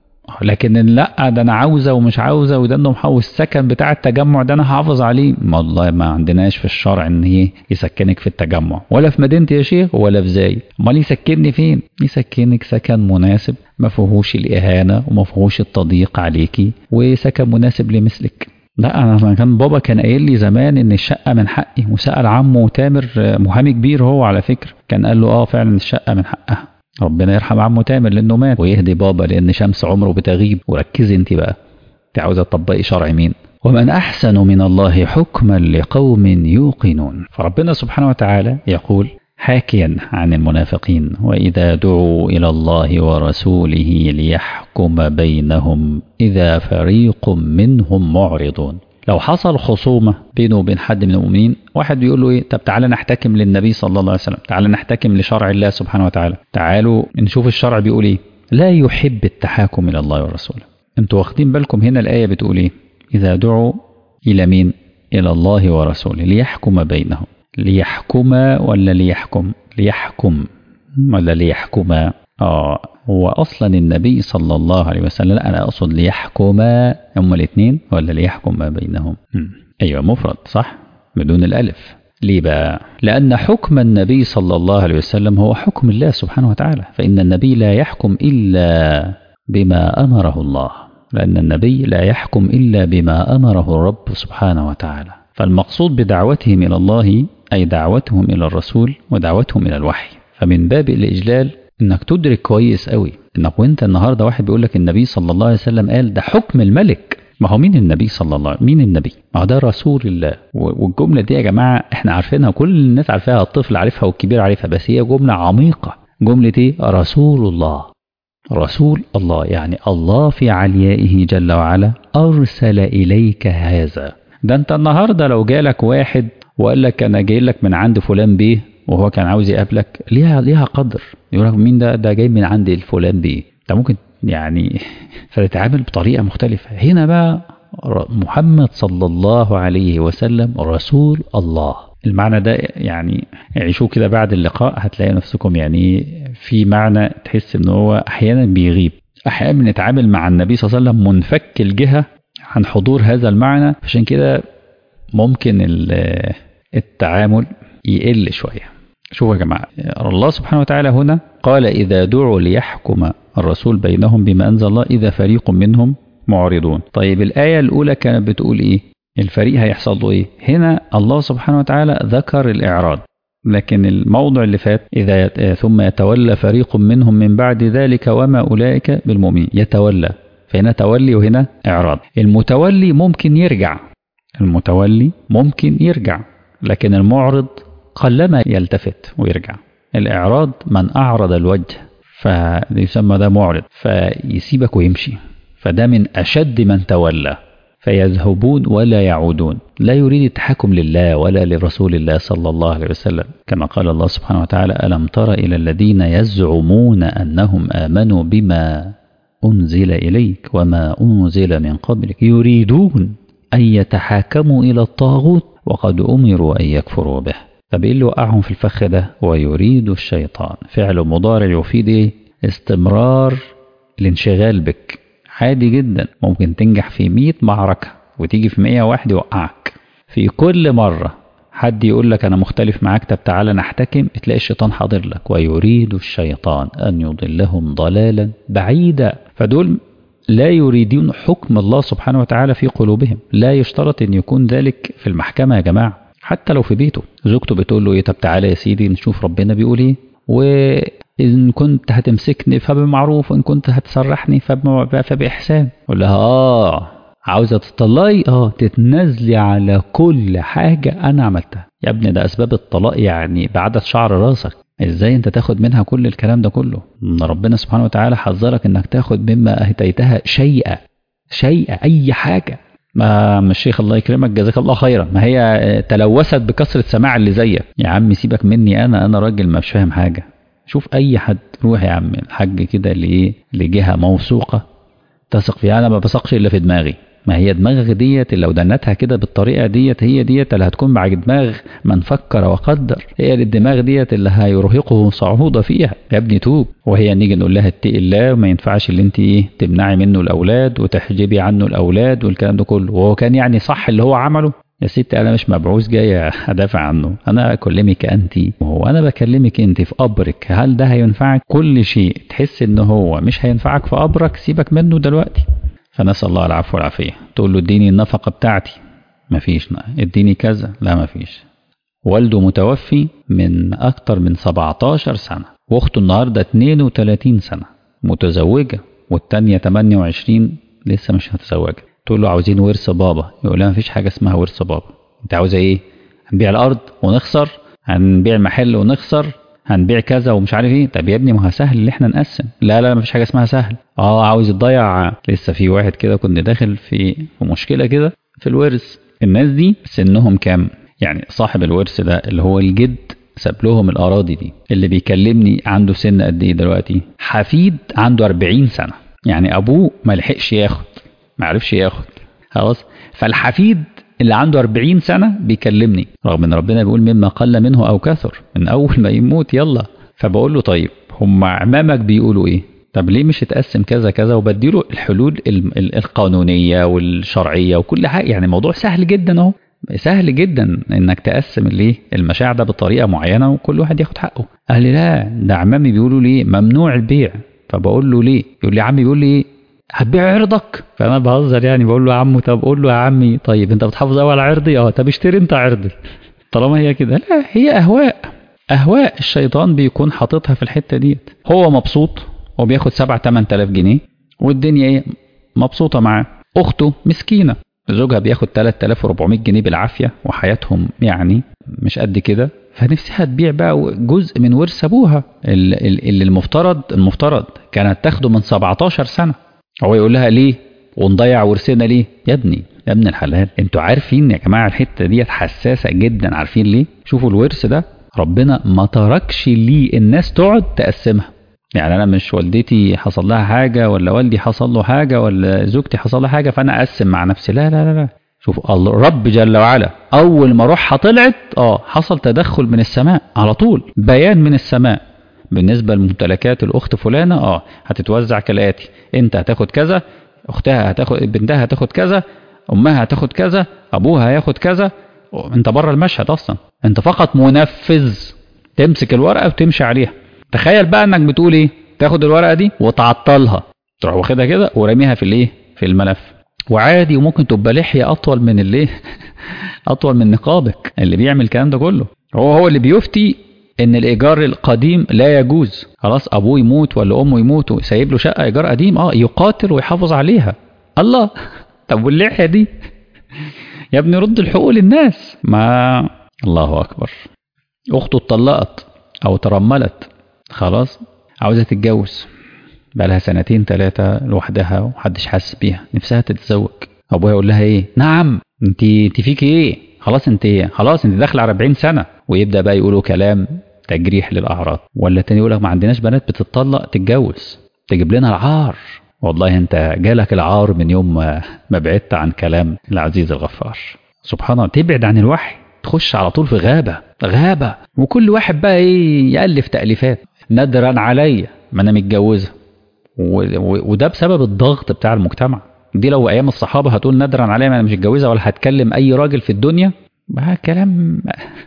لكن لا ده انا عاوزه ومش عاوزه وده انه محوش السكن بتاع التجمع ده انا هحافظ عليه والله ما عندناش في الشرع ان ايه يسكنك في التجمع ولا في مدينتي يا شيخ ولا في زاي امال يسكنني فين يسكنك سكن مناسب ما فيهوش الاهانه وما فيهوش التضييق عليكي وسكن مناسب لمثلك لا انا كان بابا كان قايل لي زمان ان الشقه من حقي وسال عمه تامر محامي كبير هو على فكره كان قال له اه فعلا الشقه من حقها ربنا يرحم عمه تامر لانه مات ويهدي بابا لان شمس عمره بتغيب وركزي انت بقى انت عاوزه تطبقي شرع مين ومن احسن من الله حكما لقوم يوقنون فربنا سبحانه وتعالى يقول حاكيا عن المنافقين واذا دعوا الى الله ورسوله ليحكم بينهم اذا فريق منهم معرضون لو حصل خصومة بينه وبين حد من المؤمنين واحد بيقول له ايه طب تعالى نحتكم للنبي صلى الله عليه وسلم تعالى نحتكم لشرع الله سبحانه وتعالى تعالوا نشوف الشرع بيقول ايه لا يحب التحاكم الى الله ورسوله انتوا واخدين بالكم هنا الآية بتقول ايه اذا دعوا الى مين الى الله ورسوله ليحكم بينهم ليحكم ولا ليحكم ليحكم ولا ليحكم اه هو اصلا النبي صلى الله عليه وسلم لا انا اقصد ليحكم هما الاثنين ولا ليحكم ما بينهم ايوه مفرد صح بدون الالف ليه بقى لان حكم النبي صلى الله عليه وسلم هو حكم الله سبحانه وتعالى فان النبي لا يحكم الا بما امره الله لان النبي لا يحكم الا بما امره الرب سبحانه وتعالى فالمقصود بدعوتهم الى الله اي دعوتهم الى الرسول ودعوتهم الى الوحي فمن باب الاجلال انك تدرك كويس قوي انك وانت النهارده واحد بيقول لك النبي صلى الله عليه وسلم قال ده حكم الملك ما هو مين النبي صلى الله عليه وسلم مين النبي ما هو ده رسول الله والجمله دي يا جماعه احنا عارفينها كل الناس عارفاها الطفل عارفها والكبير عارفها بس هي جمله عميقه جمله ايه رسول الله رسول الله يعني الله في عليائه جل وعلا ارسل اليك هذا ده انت النهارده لو جالك واحد وقال لك انا جاي لك من عند فلان بيه وهو كان عاوز يقابلك ليها ليها قدر يقول لك مين ده ده جاي من عند الفلان بيه انت ممكن يعني فتتعامل بطريقه مختلفه هنا بقى محمد صلى الله عليه وسلم رسول الله المعنى ده يعني عيشوه كده بعد اللقاء هتلاقي نفسكم يعني في معنى تحس ان هو احيانا بيغيب احيانا بنتعامل مع النبي صلى الله عليه وسلم منفك الجهه عن حضور هذا المعنى عشان كده ممكن التعامل يقل شويه شوفوا يا جماعة الله سبحانه وتعالى هنا قال إذا دعوا ليحكم الرسول بينهم بما أنزل الله إذا فريق منهم معرضون طيب الآية الأولى كانت بتقول إيه الفريق هيحصل له إيه هنا الله سبحانه وتعالى ذكر الإعراض لكن الموضع اللي فات إذا يت... ثم يتولى فريق منهم من بعد ذلك وما أولئك بالمؤمنين يتولى فهنا تولي وهنا إعراض المتولي ممكن يرجع المتولي ممكن يرجع لكن المعرض قلما يلتفت ويرجع الإعراض من أعرض الوجه فيسمى ده معرض فيسيبك ويمشي فده من أشد من تولى فيذهبون ولا يعودون لا يريد التحكم لله ولا لرسول الله صلى الله عليه وسلم كما قال الله سبحانه وتعالى ألم تر إلى الذين يزعمون أنهم آمنوا بما أنزل إليك وما أنزل من قبلك يريدون أن يتحاكموا إلى الطاغوت وقد أمروا أن يكفروا به طب ايه اللي وقعهم في الفخ ده ويريد الشيطان فعل مضارع يفيد ايه استمرار الانشغال بك عادي جدا ممكن تنجح في 100 معركة وتيجي في 101 يوقعك في كل مرة حد يقول لك أنا مختلف معاك طب تعالى نحتكم تلاقي الشيطان حاضر لك ويريد الشيطان أن يضلهم ضلالا بعيدا فدول لا يريدون حكم الله سبحانه وتعالى في قلوبهم لا يشترط أن يكون ذلك في المحكمة يا جماعة حتى لو في بيته زوجته بتقول له ايه طب تعالى يا سيدي نشوف ربنا بيقول ايه وإن كنت هتمسكني فبمعروف وإن كنت هتسرحني فبإحسان يقول لها آه عاوزة تطلقي اه تتنازلي على كل حاجة أنا عملتها يا ابني ده أسباب الطلاق يعني بعدد شعر راسك ازاي انت تاخد منها كل الكلام ده كله ان ربنا سبحانه وتعالى حذرك انك تاخد مما اهتيتها شيئا شيئا اي حاجة ما مش الشيخ الله يكرمك جزاك الله خيرا ما هي تلوثت بكثرة سماع اللي زيك يا عم سيبك مني انا انا راجل مش فاهم حاجة شوف اي حد روح يا عم الحاج كده لايه لجهة موثوقة تثق فيها انا ما بثقش الا في دماغي ما هي دماغك ديت لو دنتها كده بالطريقه ديت هي ديت اللي هتكون مع دماغ من فكر وقدر هي الدماغ ديت اللي هيرهقه صعوده فيها يا ابني توب وهي نيجي نقول لها اتقي الله وما ينفعش اللي انت ايه تمنعي منه الاولاد وتحجبي عنه الاولاد والكلام ده كله وهو كان يعني صح اللي هو عمله يا ستي انا مش مبعوث جاي ادافع عنه انا اكلمك انت وهو انا بكلمك انت في قبرك هل ده هينفعك كل شيء تحس ان هو مش هينفعك في قبرك سيبك منه دلوقتي فنسأل الله العفو والعافية تقول له اديني النفقة بتاعتي مفيش اديني كذا لا مفيش والده متوفي من أكتر من 17 سنة واخته النهاردة 32 سنة متزوجة والتانية 28 لسه مش متزوجة تقول له عاوزين ورث بابا يقول لها مفيش حاجة اسمها ورث بابا انت عاوزة ايه هنبيع الأرض ونخسر هنبيع المحل ونخسر هنبيع كذا ومش عارف ايه طب يا ابني ما هو سهل ان احنا نقسم لا لا مفيش حاجه اسمها سهل اه عاوز تضيع لسه في واحد كده كنت داخل في في مشكله كده في الورث الناس دي سنهم كام يعني صاحب الورث ده اللي هو الجد ساب لهم الاراضي دي اللي بيكلمني عنده سن قد ايه دلوقتي حفيد عنده 40 سنه يعني ابوه ما لحقش ياخد ما عرفش ياخد خلاص فالحفيد اللي عنده 40 سنة بيكلمني رغم ان ربنا بيقول مما قل منه او كثر من اول ما يموت يلا فبقول له طيب هم عمامك بيقولوا ايه طب ليه مش اتقسم كذا كذا وبديله الحلول القانونية والشرعية وكل حاجة يعني الموضوع سهل جدا اهو سهل جدا انك تقسم الايه المشاع ده بطريقة معينة وكل واحد ياخد حقه قال لي لا ده عمامي بيقولوا لي ممنوع البيع فبقول له ليه يقول لي عمي بيقول لي ايه هتبيع عرضك فانا بهزر يعني بقول له يا عمو طب قول له يا عمي طيب انت بتحافظ قوي على عرضي اه طب اشتري انت عرضي طالما هي كده لا هي اهواء اهواء الشيطان بيكون حاططها في الحته ديت هو مبسوط وبياخد 7 8000 جنيه والدنيا ايه مبسوطه معاه اخته مسكينه زوجها بياخد 3400 جنيه بالعافيه وحياتهم يعني مش قد كده فنفسها تبيع بقى جزء من ورث ابوها اللي المفترض المفترض كانت تاخده من 17 سنه هو يقول لها ليه ونضيع ورثنا ليه يا ابني يا ابن الحلال انتوا عارفين يا جماعه الحته ديت حساسه جدا عارفين ليه شوفوا الورث ده ربنا ما تركش ليه الناس تقعد تقسمها يعني انا مش والدتي حصل لها حاجه ولا والدي حصل له حاجه ولا زوجتي حصل لها حاجه فانا اقسم مع نفسي لا لا لا, لا. شوف الله رب جل وعلا اول ما روحها طلعت اه حصل تدخل من السماء على طول بيان من السماء بالنسبة لممتلكات الأخت فلانة اه هتتوزع كالآتي أنت هتاخد كذا أختها هتاخد بنتها هتاخد كذا أمها هتاخد كذا أبوها هياخد كذا أنت بره المشهد أصلا أنت فقط منفذ تمسك الورقة وتمشي عليها تخيل بقى إنك بتقول إيه تاخد الورقة دي وتعطلها تروح واخدها كده ورميها في الإيه في الملف وعادي وممكن تبقى لحية أطول من الإيه أطول من نقابك اللي بيعمل الكلام ده كله هو هو اللي بيفتي ان الايجار القديم لا يجوز خلاص ابوه يموت ولا امه يموت وسايب له شقه ايجار قديم اه يقاتل ويحافظ عليها الله طب واللحيه دي يا ابني رد الحقوق للناس ما الله اكبر اخته اتطلقت او ترملت خلاص عاوزه تتجوز بقالها سنتين ثلاثه لوحدها ومحدش حاسس بيها نفسها تتزوج ابوها يقول لها ايه نعم انت انت فيكي ايه خلاص انت خلاص انت داخله على 40 سنه ويبدا بقى يقولوا كلام تجريح للاعراض ولا تاني يقول لك ما عندناش بنات بتتطلق تتجوز تجيب لنا العار والله انت جالك العار من يوم ما, ما بعدت عن كلام العزيز الغفار سبحان الله تبعد عن الوحي تخش على طول في غابه غابه وكل واحد بقى ايه يالف تاليفات ندرا عليا ما انا متجوزه وده بسبب الضغط بتاع المجتمع دي لو ايام الصحابه هتقول نادرا عليا ما انا مش اتجوزها ولا هتكلم اي راجل في الدنيا بقى كلام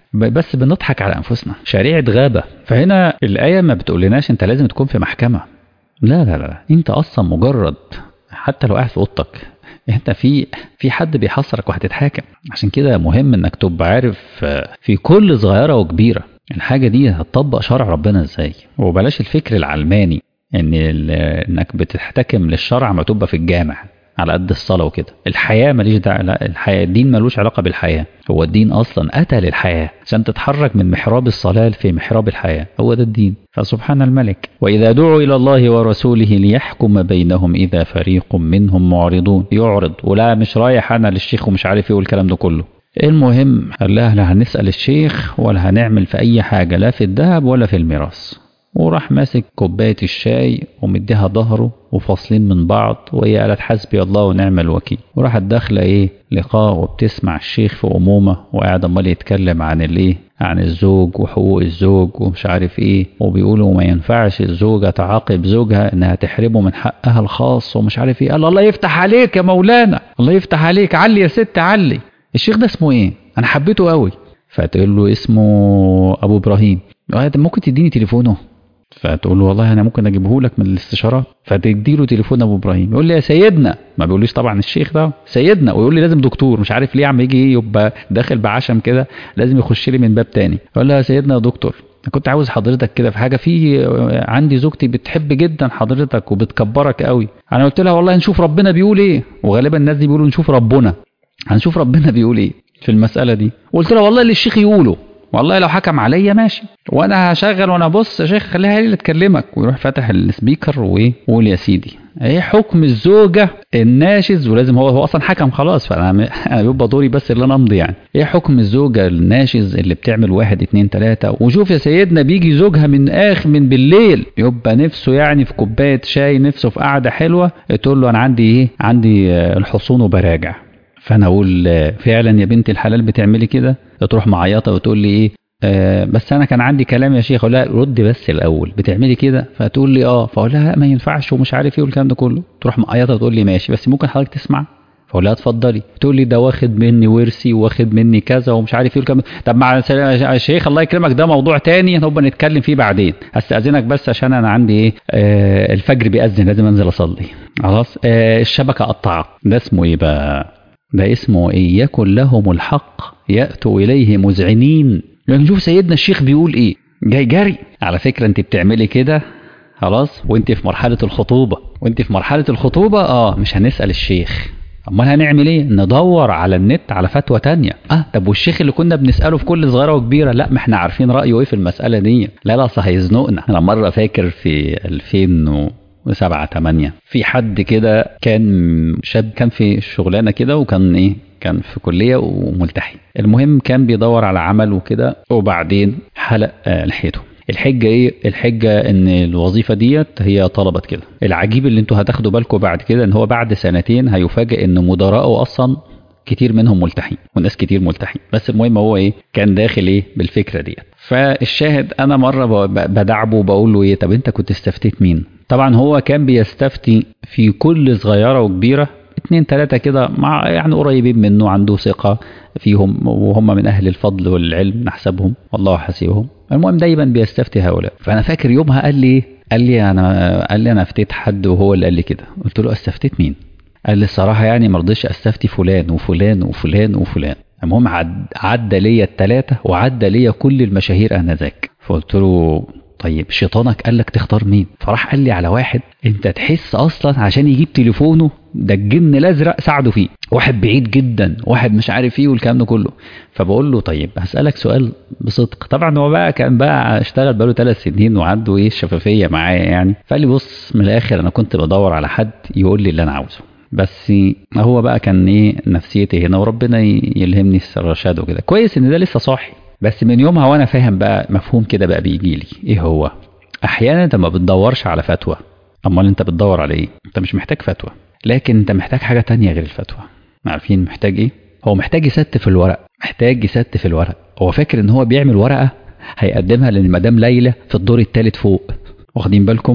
بس بنضحك على انفسنا شريعه غابه فهنا الايه ما بتقولناش انت لازم تكون في محكمه لا لا لا انت اصلا مجرد حتى لو قاعد في اوضتك انت في في حد بيحصرك وهتتحاكم عشان كده مهم انك تبقى عارف في كل صغيره وكبيره الحاجه دي هتطبق شرع ربنا ازاي وبلاش الفكر العلماني ان انك بتحتكم للشرع ما تبقى في الجامع على قد الصلاة وكده الحياة ماليش دعوة لا الحياة الدين ملوش علاقة بالحياة هو الدين أصلا أتى للحياة عشان تتحرك من محراب الصلاة في محراب الحياة هو ده الدين فسبحان الملك وإذا دعوا إلى الله ورسوله ليحكم بينهم إذا فريق منهم معرضون يعرض ولا مش رايح أنا للشيخ ومش عارف إيه والكلام ده كله المهم قال لا لا هنسأل الشيخ ولا هنعمل في أي حاجة لا في الذهب ولا في الميراث وراح ماسك كوباية الشاي ومديها ظهره وفاصلين من بعض وهي قالت حسبي الله ونعم الوكيل وراحت داخلة ايه لقاء وبتسمع الشيخ في أمومة وقاعد امال يتكلم عن الايه عن الزوج وحقوق الزوج ومش عارف ايه وبيقولوا ما ينفعش الزوجة تعاقب زوجها انها تحرمه من حقها الخاص ومش عارف ايه قال الله يفتح عليك يا مولانا الله يفتح عليك علي يا ست علي الشيخ ده اسمه ايه انا حبيته قوي فتقول له اسمه ابو ابراهيم ممكن تديني تليفونه فتقول له والله انا ممكن اجيبه لك من الاستشارات فتدي له تليفون ابو ابراهيم يقول لي يا سيدنا ما بيقوليش طبعا الشيخ ده سيدنا ويقول لي لازم دكتور مش عارف ليه عم يجي يبقى داخل بعشم كده لازم يخش لي من باب تاني يقول له يا سيدنا يا دكتور انا كنت عاوز حضرتك كده في حاجه في عندي زوجتي بتحب جدا حضرتك وبتكبرك قوي انا قلت لها والله نشوف ربنا بيقول ايه وغالبا الناس دي بيقولوا نشوف ربنا هنشوف ربنا بيقول ايه في المساله دي قلت لها والله اللي الشيخ يقوله والله لو حكم عليا ماشي وانا هشغل وانا بص يا شيخ خليها هي اللي تكلمك ويروح فاتح السبيكر ويقول يا سيدي ايه حكم الزوجه الناشز ولازم هو هو اصلا حكم خلاص فانا انا بيبقى دوري بس اللي انا امضي يعني ايه حكم الزوجه الناشز اللي بتعمل واحد اتنين تلاته وشوف يا سيدنا بيجي زوجها من اخ من بالليل يبقى نفسه يعني في كوبايه شاي نفسه في قعده حلوه تقول له انا عندي ايه عندي الحصون وبراجع فانا اقول فعلا يا بنت الحلال بتعملي كده تروح معيطه وتقول لي ايه آه بس انا كان عندي كلام يا شيخ اقول لها رد بس الاول بتعملي كده فتقول لي اه فاقول لها ما ينفعش ومش عارف ايه والكلام ده كله تروح معيطه وتقول لي ماشي بس ممكن حضرتك تسمع فاقول لها اتفضلي تقول لي ده واخد مني ورثي واخد مني كذا ومش عارف ايه والكلام طب مع يا شيخ الله يكرمك ده موضوع تاني هنبقى نتكلم فيه بعدين هستاذنك بس عشان انا عندي ايه آه الفجر بيأذن لازم انزل اصلي خلاص آه الشبكه قطعت ده اسمه ايه بقى ده اسمه إن يكن لهم الحق يأتوا إليه مذعنين لكن شوف سيدنا الشيخ بيقول إيه جاي جري على فكرة أنت بتعملي كده خلاص وأنت في مرحلة الخطوبة وأنت في مرحلة الخطوبة آه مش هنسأل الشيخ امال هنعمل ايه ندور على النت على فتوى تانية اه طب والشيخ اللي كنا بنساله في كل صغيره وكبيره لا ما احنا عارفين رايه ايه في المساله دي لا لا اصل هيزنقنا انا مره فاكر في 2000 وسبعة تمانية في حد كده كان شاب كان في شغلانة كده وكان ايه كان في كلية وملتحي المهم كان بيدور على عمل وكده وبعدين حلق آه لحيته الحجة ايه الحجة ان الوظيفة ديت هي طلبت كده العجيب اللي انتوا هتاخدوا بالكم بعد كده ان هو بعد سنتين هيفاجئ ان مدراءه اصلا كتير منهم ملتحين وناس كتير ملتحين بس المهم هو ايه كان داخل ايه بالفكرة ديت فالشاهد انا مرة بدعبه وبقول له ايه طب انت كنت استفتيت مين طبعا هو كان بيستفتي في كل صغيرة وكبيرة اتنين تلاتة كده مع يعني قريبين منه عنده ثقة فيهم وهم من أهل الفضل والعلم نحسبهم والله حسيبهم المهم دايما بيستفتي هؤلاء فأنا فاكر يومها قال لي قال لي أنا قال لي أنا افتيت حد وهو اللي قال لي كده قلت له استفتيت مين؟ قال لي الصراحة يعني ما رضيتش استفتي فلان وفلان وفلان وفلان المهم عد عدى ليا التلاتة وعدى ليا كل المشاهير آنذاك فقلت له طيب شيطانك قال لك تختار مين فراح قال لي على واحد انت تحس اصلا عشان يجيب تليفونه ده الجن الازرق ساعده فيه واحد بعيد جدا واحد مش عارف ايه والكلام ده كله فبقول له طيب هسالك سؤال بصدق طبعا هو بقى كان بقى اشتغل بقاله ثلاث سنين وعنده ايه الشفافيه معايا يعني فقال لي بص من الاخر انا كنت بدور على حد يقول لي اللي انا عاوزه بس هو بقى كان ايه نفسيتي هنا وربنا يلهمني الرشاد وكده كويس ان ده لسه صاحي بس من يومها وانا فاهم بقى مفهوم كده بقى بيجي لي ايه هو احيانا انت ما بتدورش على فتوى امال انت بتدور على ايه انت مش محتاج فتوى لكن انت محتاج حاجه تانية غير الفتوى عارفين محتاج ايه هو محتاج يستف الورق محتاج يستف الورق هو فاكر ان هو بيعمل ورقه هيقدمها للمدام ليلى في الدور الثالث فوق واخدين بالكم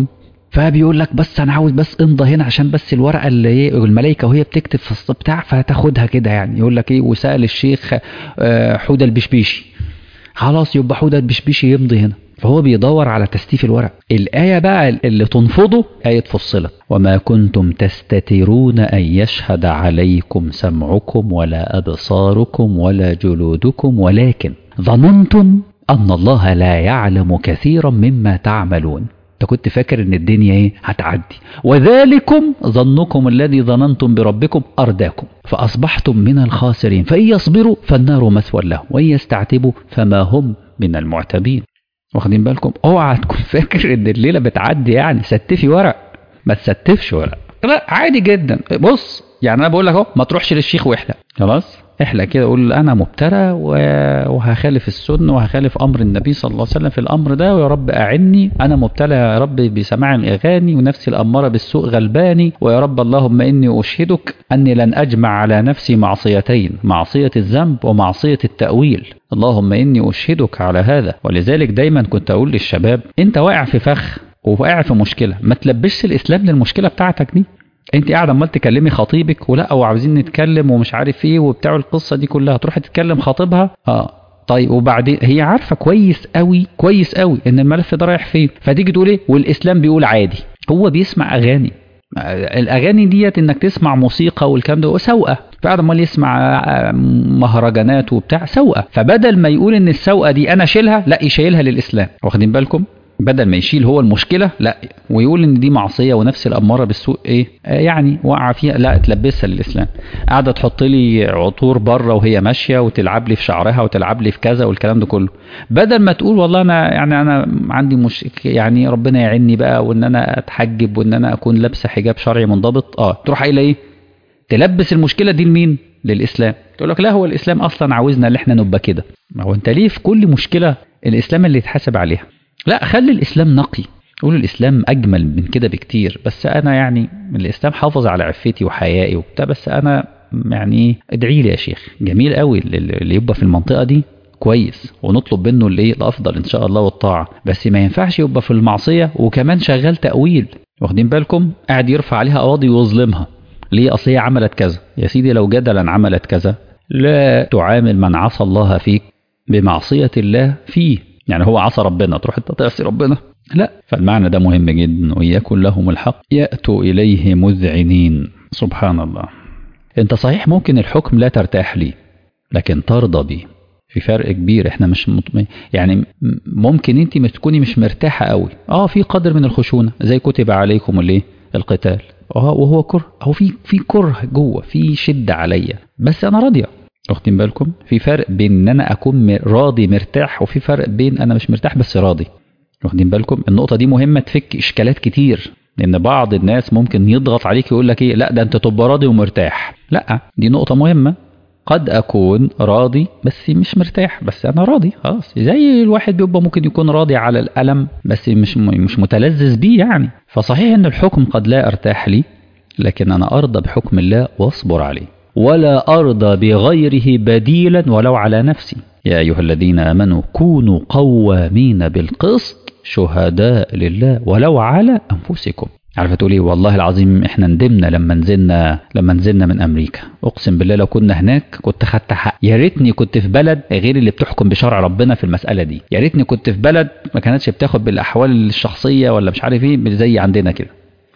فبيقول لك بس انا عاوز بس امضى هنا عشان بس الورقه اللي هي الملائكه وهي بتكتب في الص- بتاع فهتاخدها كده يعني يقول لك ايه وسال الشيخ آه، حوده البشبيشي خلاص يبقى حوده البشبيشي يمضي هنا فهو بيدور على تستيف الورق الآية بقى اللي تنفضه آية فصلت وما كنتم تستترون أن يشهد عليكم سمعكم ولا أبصاركم ولا جلودكم ولكن ظننتم أن الله لا يعلم كثيرا مما تعملون انت كنت فاكر ان الدنيا ايه هتعدي وذلكم ظنكم الذي ظننتم بربكم ارداكم فاصبحتم من الخاسرين فان يصبروا فالنار مثوى لهم وان يستعتبوا فما هم من المعتبين واخدين بالكم اوعى تكون فاكر ان الليله بتعدي يعني ستفي ورق ما تستفش ورق لا عادي جدا بص يعني انا بقول لك اهو ما تروحش للشيخ واحلق خلاص احلق كده قول انا مبتلى و- وهخالف السنه وهخالف امر النبي صلى الله عليه وسلم في الامر ده ويا رب اعني انا مبتلى يا رب بسماع الاغاني ونفسي الاماره بالسوء غلباني ويا رب اللهم اني اشهدك اني لن اجمع على نفسي معصيتين معصيه الذنب ومعصيه التاويل اللهم اني اشهدك على هذا ولذلك دايما كنت اقول للشباب انت واقع في فخ وواقع في مشكله ما تلبسش الاسلام للمشكله بتاعتك دي انت قاعده عمال تكلمي خطيبك ولا وعاوزين نتكلم ومش عارف ايه وبتاع القصه دي كلها تروحي تتكلم خطيبها اه طيب وبعدين هي عارفه كويس قوي كويس قوي ان الملف ده رايح فين فتيجي تقول ايه والاسلام بيقول عادي هو بيسمع اغاني آه، الاغاني ديت انك تسمع موسيقى والكلام ده سوقه فقاعد امال يسمع آه، مهرجانات وبتاع سوقه فبدل ما يقول ان السوقه دي انا شيلها لا يشيلها للاسلام واخدين بالكم بدل ما يشيل هو المشكله لا ويقول ان دي معصيه ونفس الاماره بالسوء ايه آه يعني وقع فيها لا تلبسها للاسلام قاعده تحط لي عطور بره وهي ماشيه وتلعب لي في شعرها وتلعب لي في كذا والكلام ده كله بدل ما تقول والله انا يعني انا عندي مش يعني ربنا يعيني بقى وان انا اتحجب وان انا اكون لابسه حجاب شرعي منضبط اه تروح قايله ايه تلبس المشكله دي لمين للاسلام تقول لك لا هو الاسلام اصلا عاوزنا ان احنا نبقى كده ما هو انت ليه في كل مشكله الاسلام اللي يتحاسب عليها لا خلي الاسلام نقي قول الاسلام اجمل من كده بكتير بس انا يعني الاسلام حافظ على عفتي وحيائي وبتاع بس انا يعني ادعي لي يا شيخ جميل قوي اللي يبقى في المنطقه دي كويس ونطلب منه الايه الافضل ان شاء الله والطاعه بس ما ينفعش يبقى في المعصيه وكمان شغال تاويل واخدين بالكم قاعد يرفع عليها قواضي ويظلمها ليه اصل هي عملت كذا يا سيدي لو جدلا عملت كذا لا تعامل من عصى الله فيك بمعصيه الله فيه يعني هو عصى ربنا تروح انت تعصي ربنا لا فالمعنى ده مهم جدا ويكن لهم الحق ياتوا اليه مذعنين سبحان الله انت صحيح ممكن الحكم لا ترتاح ليه لكن ترضى بيه في فرق كبير احنا مش مط... يعني ممكن انت تكوني مش مرتاحه قوي اه في قدر من الخشونه زي كتب عليكم الايه القتال اه وهو كره هو في في كره جوه في شده عليا بس انا راضيه واخدين بالكم في فرق بين ان انا اكون راضي مرتاح وفي فرق بين انا مش مرتاح بس راضي واخدين بالكم النقطه دي مهمه تفك اشكالات كتير لان بعض الناس ممكن يضغط عليك يقول لك ايه لا ده انت تبقى راضي ومرتاح لا دي نقطه مهمه قد اكون راضي بس مش مرتاح بس انا راضي خلاص زي الواحد بيبقى ممكن يكون راضي على الالم بس مش مش متلذذ بيه يعني فصحيح ان الحكم قد لا ارتاح لي لكن انا ارضى بحكم الله واصبر عليه ولا ارضى بغيره بديلا ولو على نفسي يا ايها الذين امنوا كونوا قوامين بالقسط شهداء لله ولو على انفسكم عارفه تقول ايه والله العظيم احنا ندمنا لما نزلنا لما نزلنا من امريكا اقسم بالله لو كنا هناك كنت خدت حق يا ريتني كنت في بلد غير اللي بتحكم بشرع ربنا في المساله دي يا ريتني كنت في بلد ما كانتش بتاخد بالاحوال الشخصيه ولا مش عارف ايه زي عندنا كده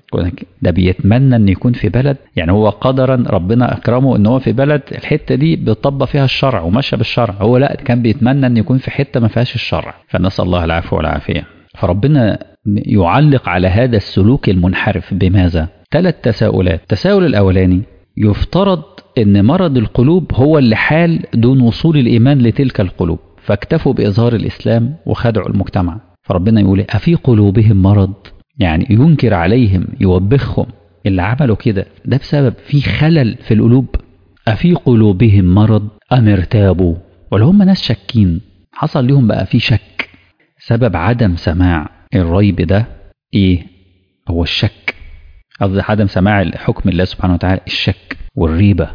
ده بيتمنى ان يكون في بلد يعني هو قدرا ربنا اكرمه ان هو في بلد الحته دي بيطبق فيها الشرع وماشيه بالشرع هو لا كان بيتمنى ان يكون في حته ما فيهاش الشرع فنسال الله العفو والعافيه فربنا يعلق على هذا السلوك المنحرف بماذا؟ ثلاث تساؤلات، التساؤل الأولاني يفترض أن مرض القلوب هو اللي حال دون وصول الإيمان لتلك القلوب، فاكتفوا بإظهار الإسلام وخدعوا المجتمع، فربنا يقول أفي قلوبهم مرض؟ يعني ينكر عليهم يوبخهم اللي عملوا كده ده بسبب في خلل في القلوب أفي قلوبهم مرض أم ارتابوا ولا هم ناس شاكين حصل لهم بقى في شك سبب عدم سماع الريب ده ايه هو الشك قصدي عدم سماع حكم الله سبحانه وتعالى الشك والريبة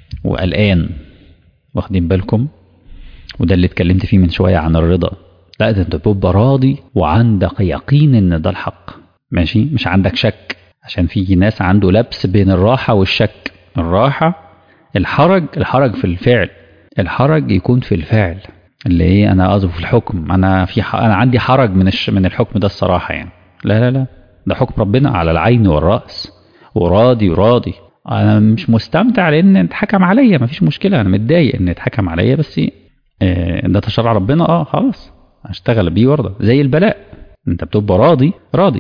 وقلقان واخدين بالكم وده اللي اتكلمت فيه من شوية عن الرضا لا ده انت بتبقى راضي وعندك يقين ان ده الحق ماشي مش عندك شك عشان في ناس عنده لبس بين الراحة والشك الراحة الحرج الحرج في الفعل الحرج يكون في الفعل اللي ايه انا قصدي في الحكم انا في ح... انا عندي حرج من الش... من الحكم ده الصراحة يعني لا لا لا ده حكم ربنا على العين والرأس وراضي وراضي انا مش مستمتع لان اتحكم عليا مفيش مشكلة انا متضايق ان اتحكم عليا بس إيه ده تشرع ربنا اه خلاص هشتغل بيه وارضى زي البلاء انت بتبقى راضي راضي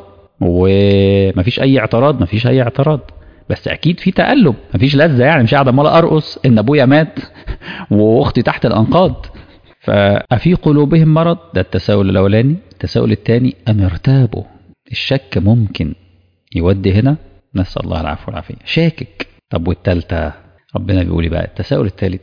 ومفيش اي اعتراض مفيش اي اعتراض بس اكيد في تقلب مفيش لذه يعني مش قاعد عمال ارقص ان ابويا مات واختي تحت الانقاض فافي قلوبهم مرض ده التساؤل الاولاني التساؤل الثاني ام ارتابوا الشك ممكن يودي هنا نسال الله العفو والعافيه شاكك طب والثالثه ربنا بيقول بقى التساؤل الثالث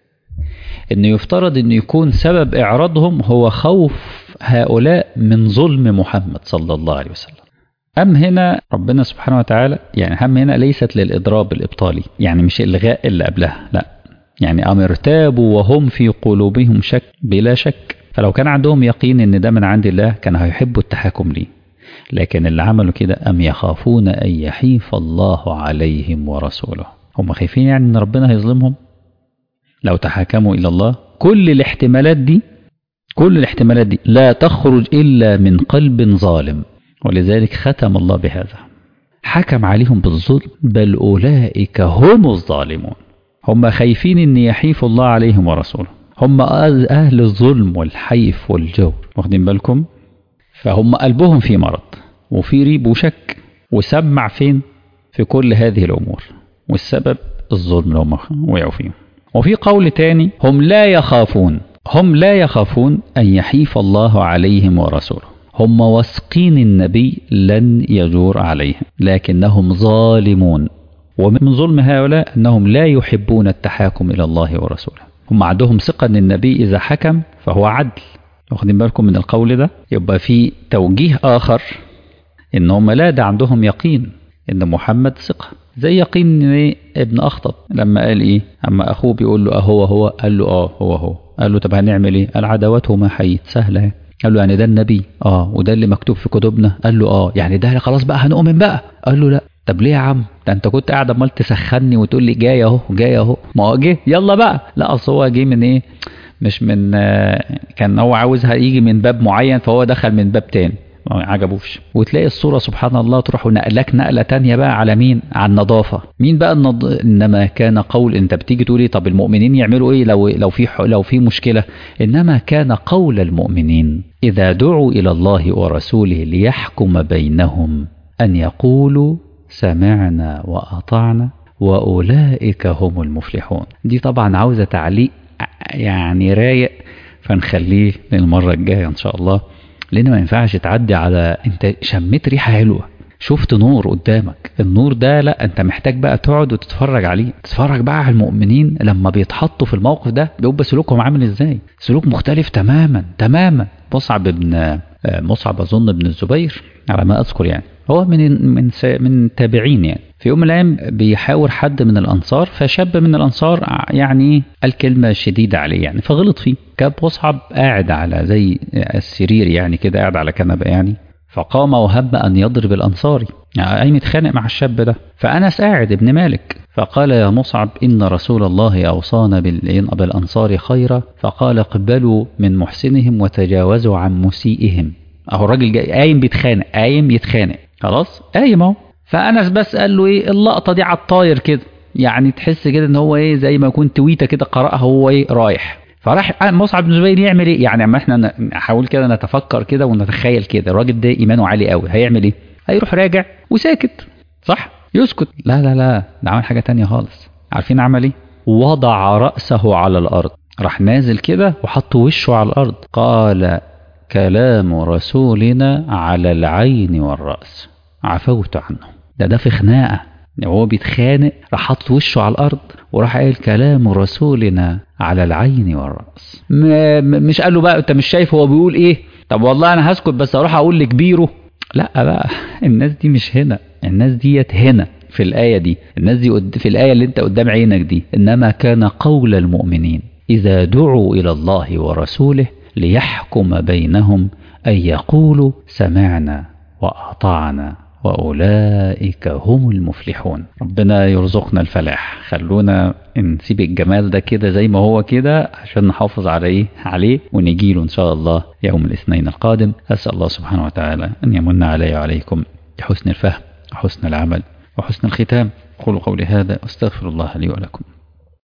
انه يفترض انه يكون سبب اعراضهم هو خوف هؤلاء من ظلم محمد صلى الله عليه وسلم أم هنا ربنا سبحانه وتعالى يعني هم هنا ليست للإضراب الإبطالي يعني مش إلغاء اللي قبلها لا يعني أم ارتابوا وهم في قلوبهم شك بلا شك فلو كان عندهم يقين إن ده من عند الله كان هيحبوا التحاكم ليه لكن اللي عملوا كده أم يخافون أن يحيف الله عليهم ورسوله هم خايفين يعني إن ربنا هيظلمهم لو تحاكموا إلى الله كل الاحتمالات دي كل الاحتمالات دي لا تخرج إلا من قلب ظالم ولذلك ختم الله بهذا حكم عليهم بالظلم بل أولئك هم الظالمون هم خايفين أن يحيف الله عليهم ورسوله هم أهل الظلم والحيف والجور واخدين بالكم فهم قلبهم في مرض وفي ريب وشك وسمع فين في كل هذه الأمور والسبب الظلم اللي هم وقعوا فيه وفي قول تاني هم لا يخافون هم لا يخافون أن يحيف الله عليهم ورسوله هم واثقين النبي لن يجور عليهم لكنهم ظالمون ومن ظلم هؤلاء أنهم لا يحبون التحاكم إلى الله ورسوله هم عندهم ثقة أن النبي إذا حكم فهو عدل واخدين بالكم من القول ده يبقى في توجيه آخر إن هم لا ده عندهم يقين إن محمد ثقة زي يقين إيه ابن أخطب لما قال إيه أما أخوه بيقول له أهو هو قال له آه هو هو قال له طب هنعمل إيه قال عداوته ما حيت سهلة قال له يعني ده النبي اه وده اللي مكتوب في كتبنا قال له اه يعني ده خلاص بقى هنؤمن بقى قال له لا طب ليه يا عم ده انت كنت قاعد عمال تسخني وتقول لي جاي اهو جاي اهو ما هو جه يلا بقى لا اصل هو جه من ايه مش من آه كان هو عاوزها يجي من باب معين فهو دخل من باب تاني ما عجبوش وتلاقي الصورة سبحان الله تروح نقلك نقلة تانية بقى على مين على النظافة مين بقى النض... إنما كان قول أنت بتيجي تقولي طب المؤمنين يعملوا إيه لو لو في لو في مشكلة إنما كان قول المؤمنين إذا دعوا إلى الله ورسوله ليحكم بينهم أن يقولوا سمعنا وأطعنا وأولئك هم المفلحون دي طبعا عاوزة تعليق يعني رايق فنخليه للمرة الجاية إن شاء الله لان ما ينفعش تعدي على انت شميت ريحه حلوه شفت نور قدامك النور ده لا انت محتاج بقى تقعد وتتفرج عليه تتفرج بقى على المؤمنين لما بيتحطوا في الموقف ده بيبقى سلوكهم عامل ازاي سلوك مختلف تماما تماما مصعب بن مصعب اظن بن الزبير على ما اذكر يعني هو من من من تابعين يعني في يوم من الايام بيحاور حد من الانصار فشاب من الانصار يعني قال كلمه شديده عليه يعني فغلط فيه كان مصعب قاعد على زي السرير يعني كده قاعد على كنبه يعني فقام وهب ان يضرب الانصاري يعني قايم يتخانق مع الشاب ده فانس قاعد ابن مالك فقال يا مصعب ان رسول الله اوصانا بالانصار خيرا فقال اقبلوا من محسنهم وتجاوزوا عن مسيئهم اهو الراجل جاي قايم بيتخانق قايم يتخانق خلاص قايم اهو فانس بس قال له ايه اللقطه دي على الطاير كده يعني تحس كده ان هو ايه زي ما يكون تويته كده قراها هو ايه رايح فراح مصعب بن زبير يعمل ايه يعني اما احنا نحاول كده نتفكر كده ونتخيل كده الراجل ده ايمانه عالي قوي هيعمل ايه هيروح راجع وساكت صح يسكت لا لا لا ده عمل حاجه تانية خالص عارفين عمل ايه وضع راسه على الارض راح نازل كده وحط وشه على الارض قال كلام رسولنا على العين والراس عفوت عنه ده ده في خناقه هو بيتخانق راح حاطط وشه على الارض وراح قايل كلام رسولنا على العين والراس مش قال له بقى انت مش شايف هو بيقول ايه طب والله انا هسكت بس اروح اقول لكبيره لا بقى الناس دي مش هنا الناس ديت هنا في الآية دي الناس دي في الآية اللي انت قدام عينك دي إنما كان قول المؤمنين إذا دعوا إلى الله ورسوله ليحكم بينهم أن يقولوا سمعنا وأطعنا وأولئك هم المفلحون ربنا يرزقنا الفلاح خلونا نسيب الجمال ده كده زي ما هو كده عشان نحافظ عليه عليه ونجيله إن شاء الله يوم الاثنين القادم أسأل الله سبحانه وتعالى أن يمن علي وعليكم بحسن الفهم وحسن العمل وحسن الختام قولوا قولي هذا أستغفر الله لي ولكم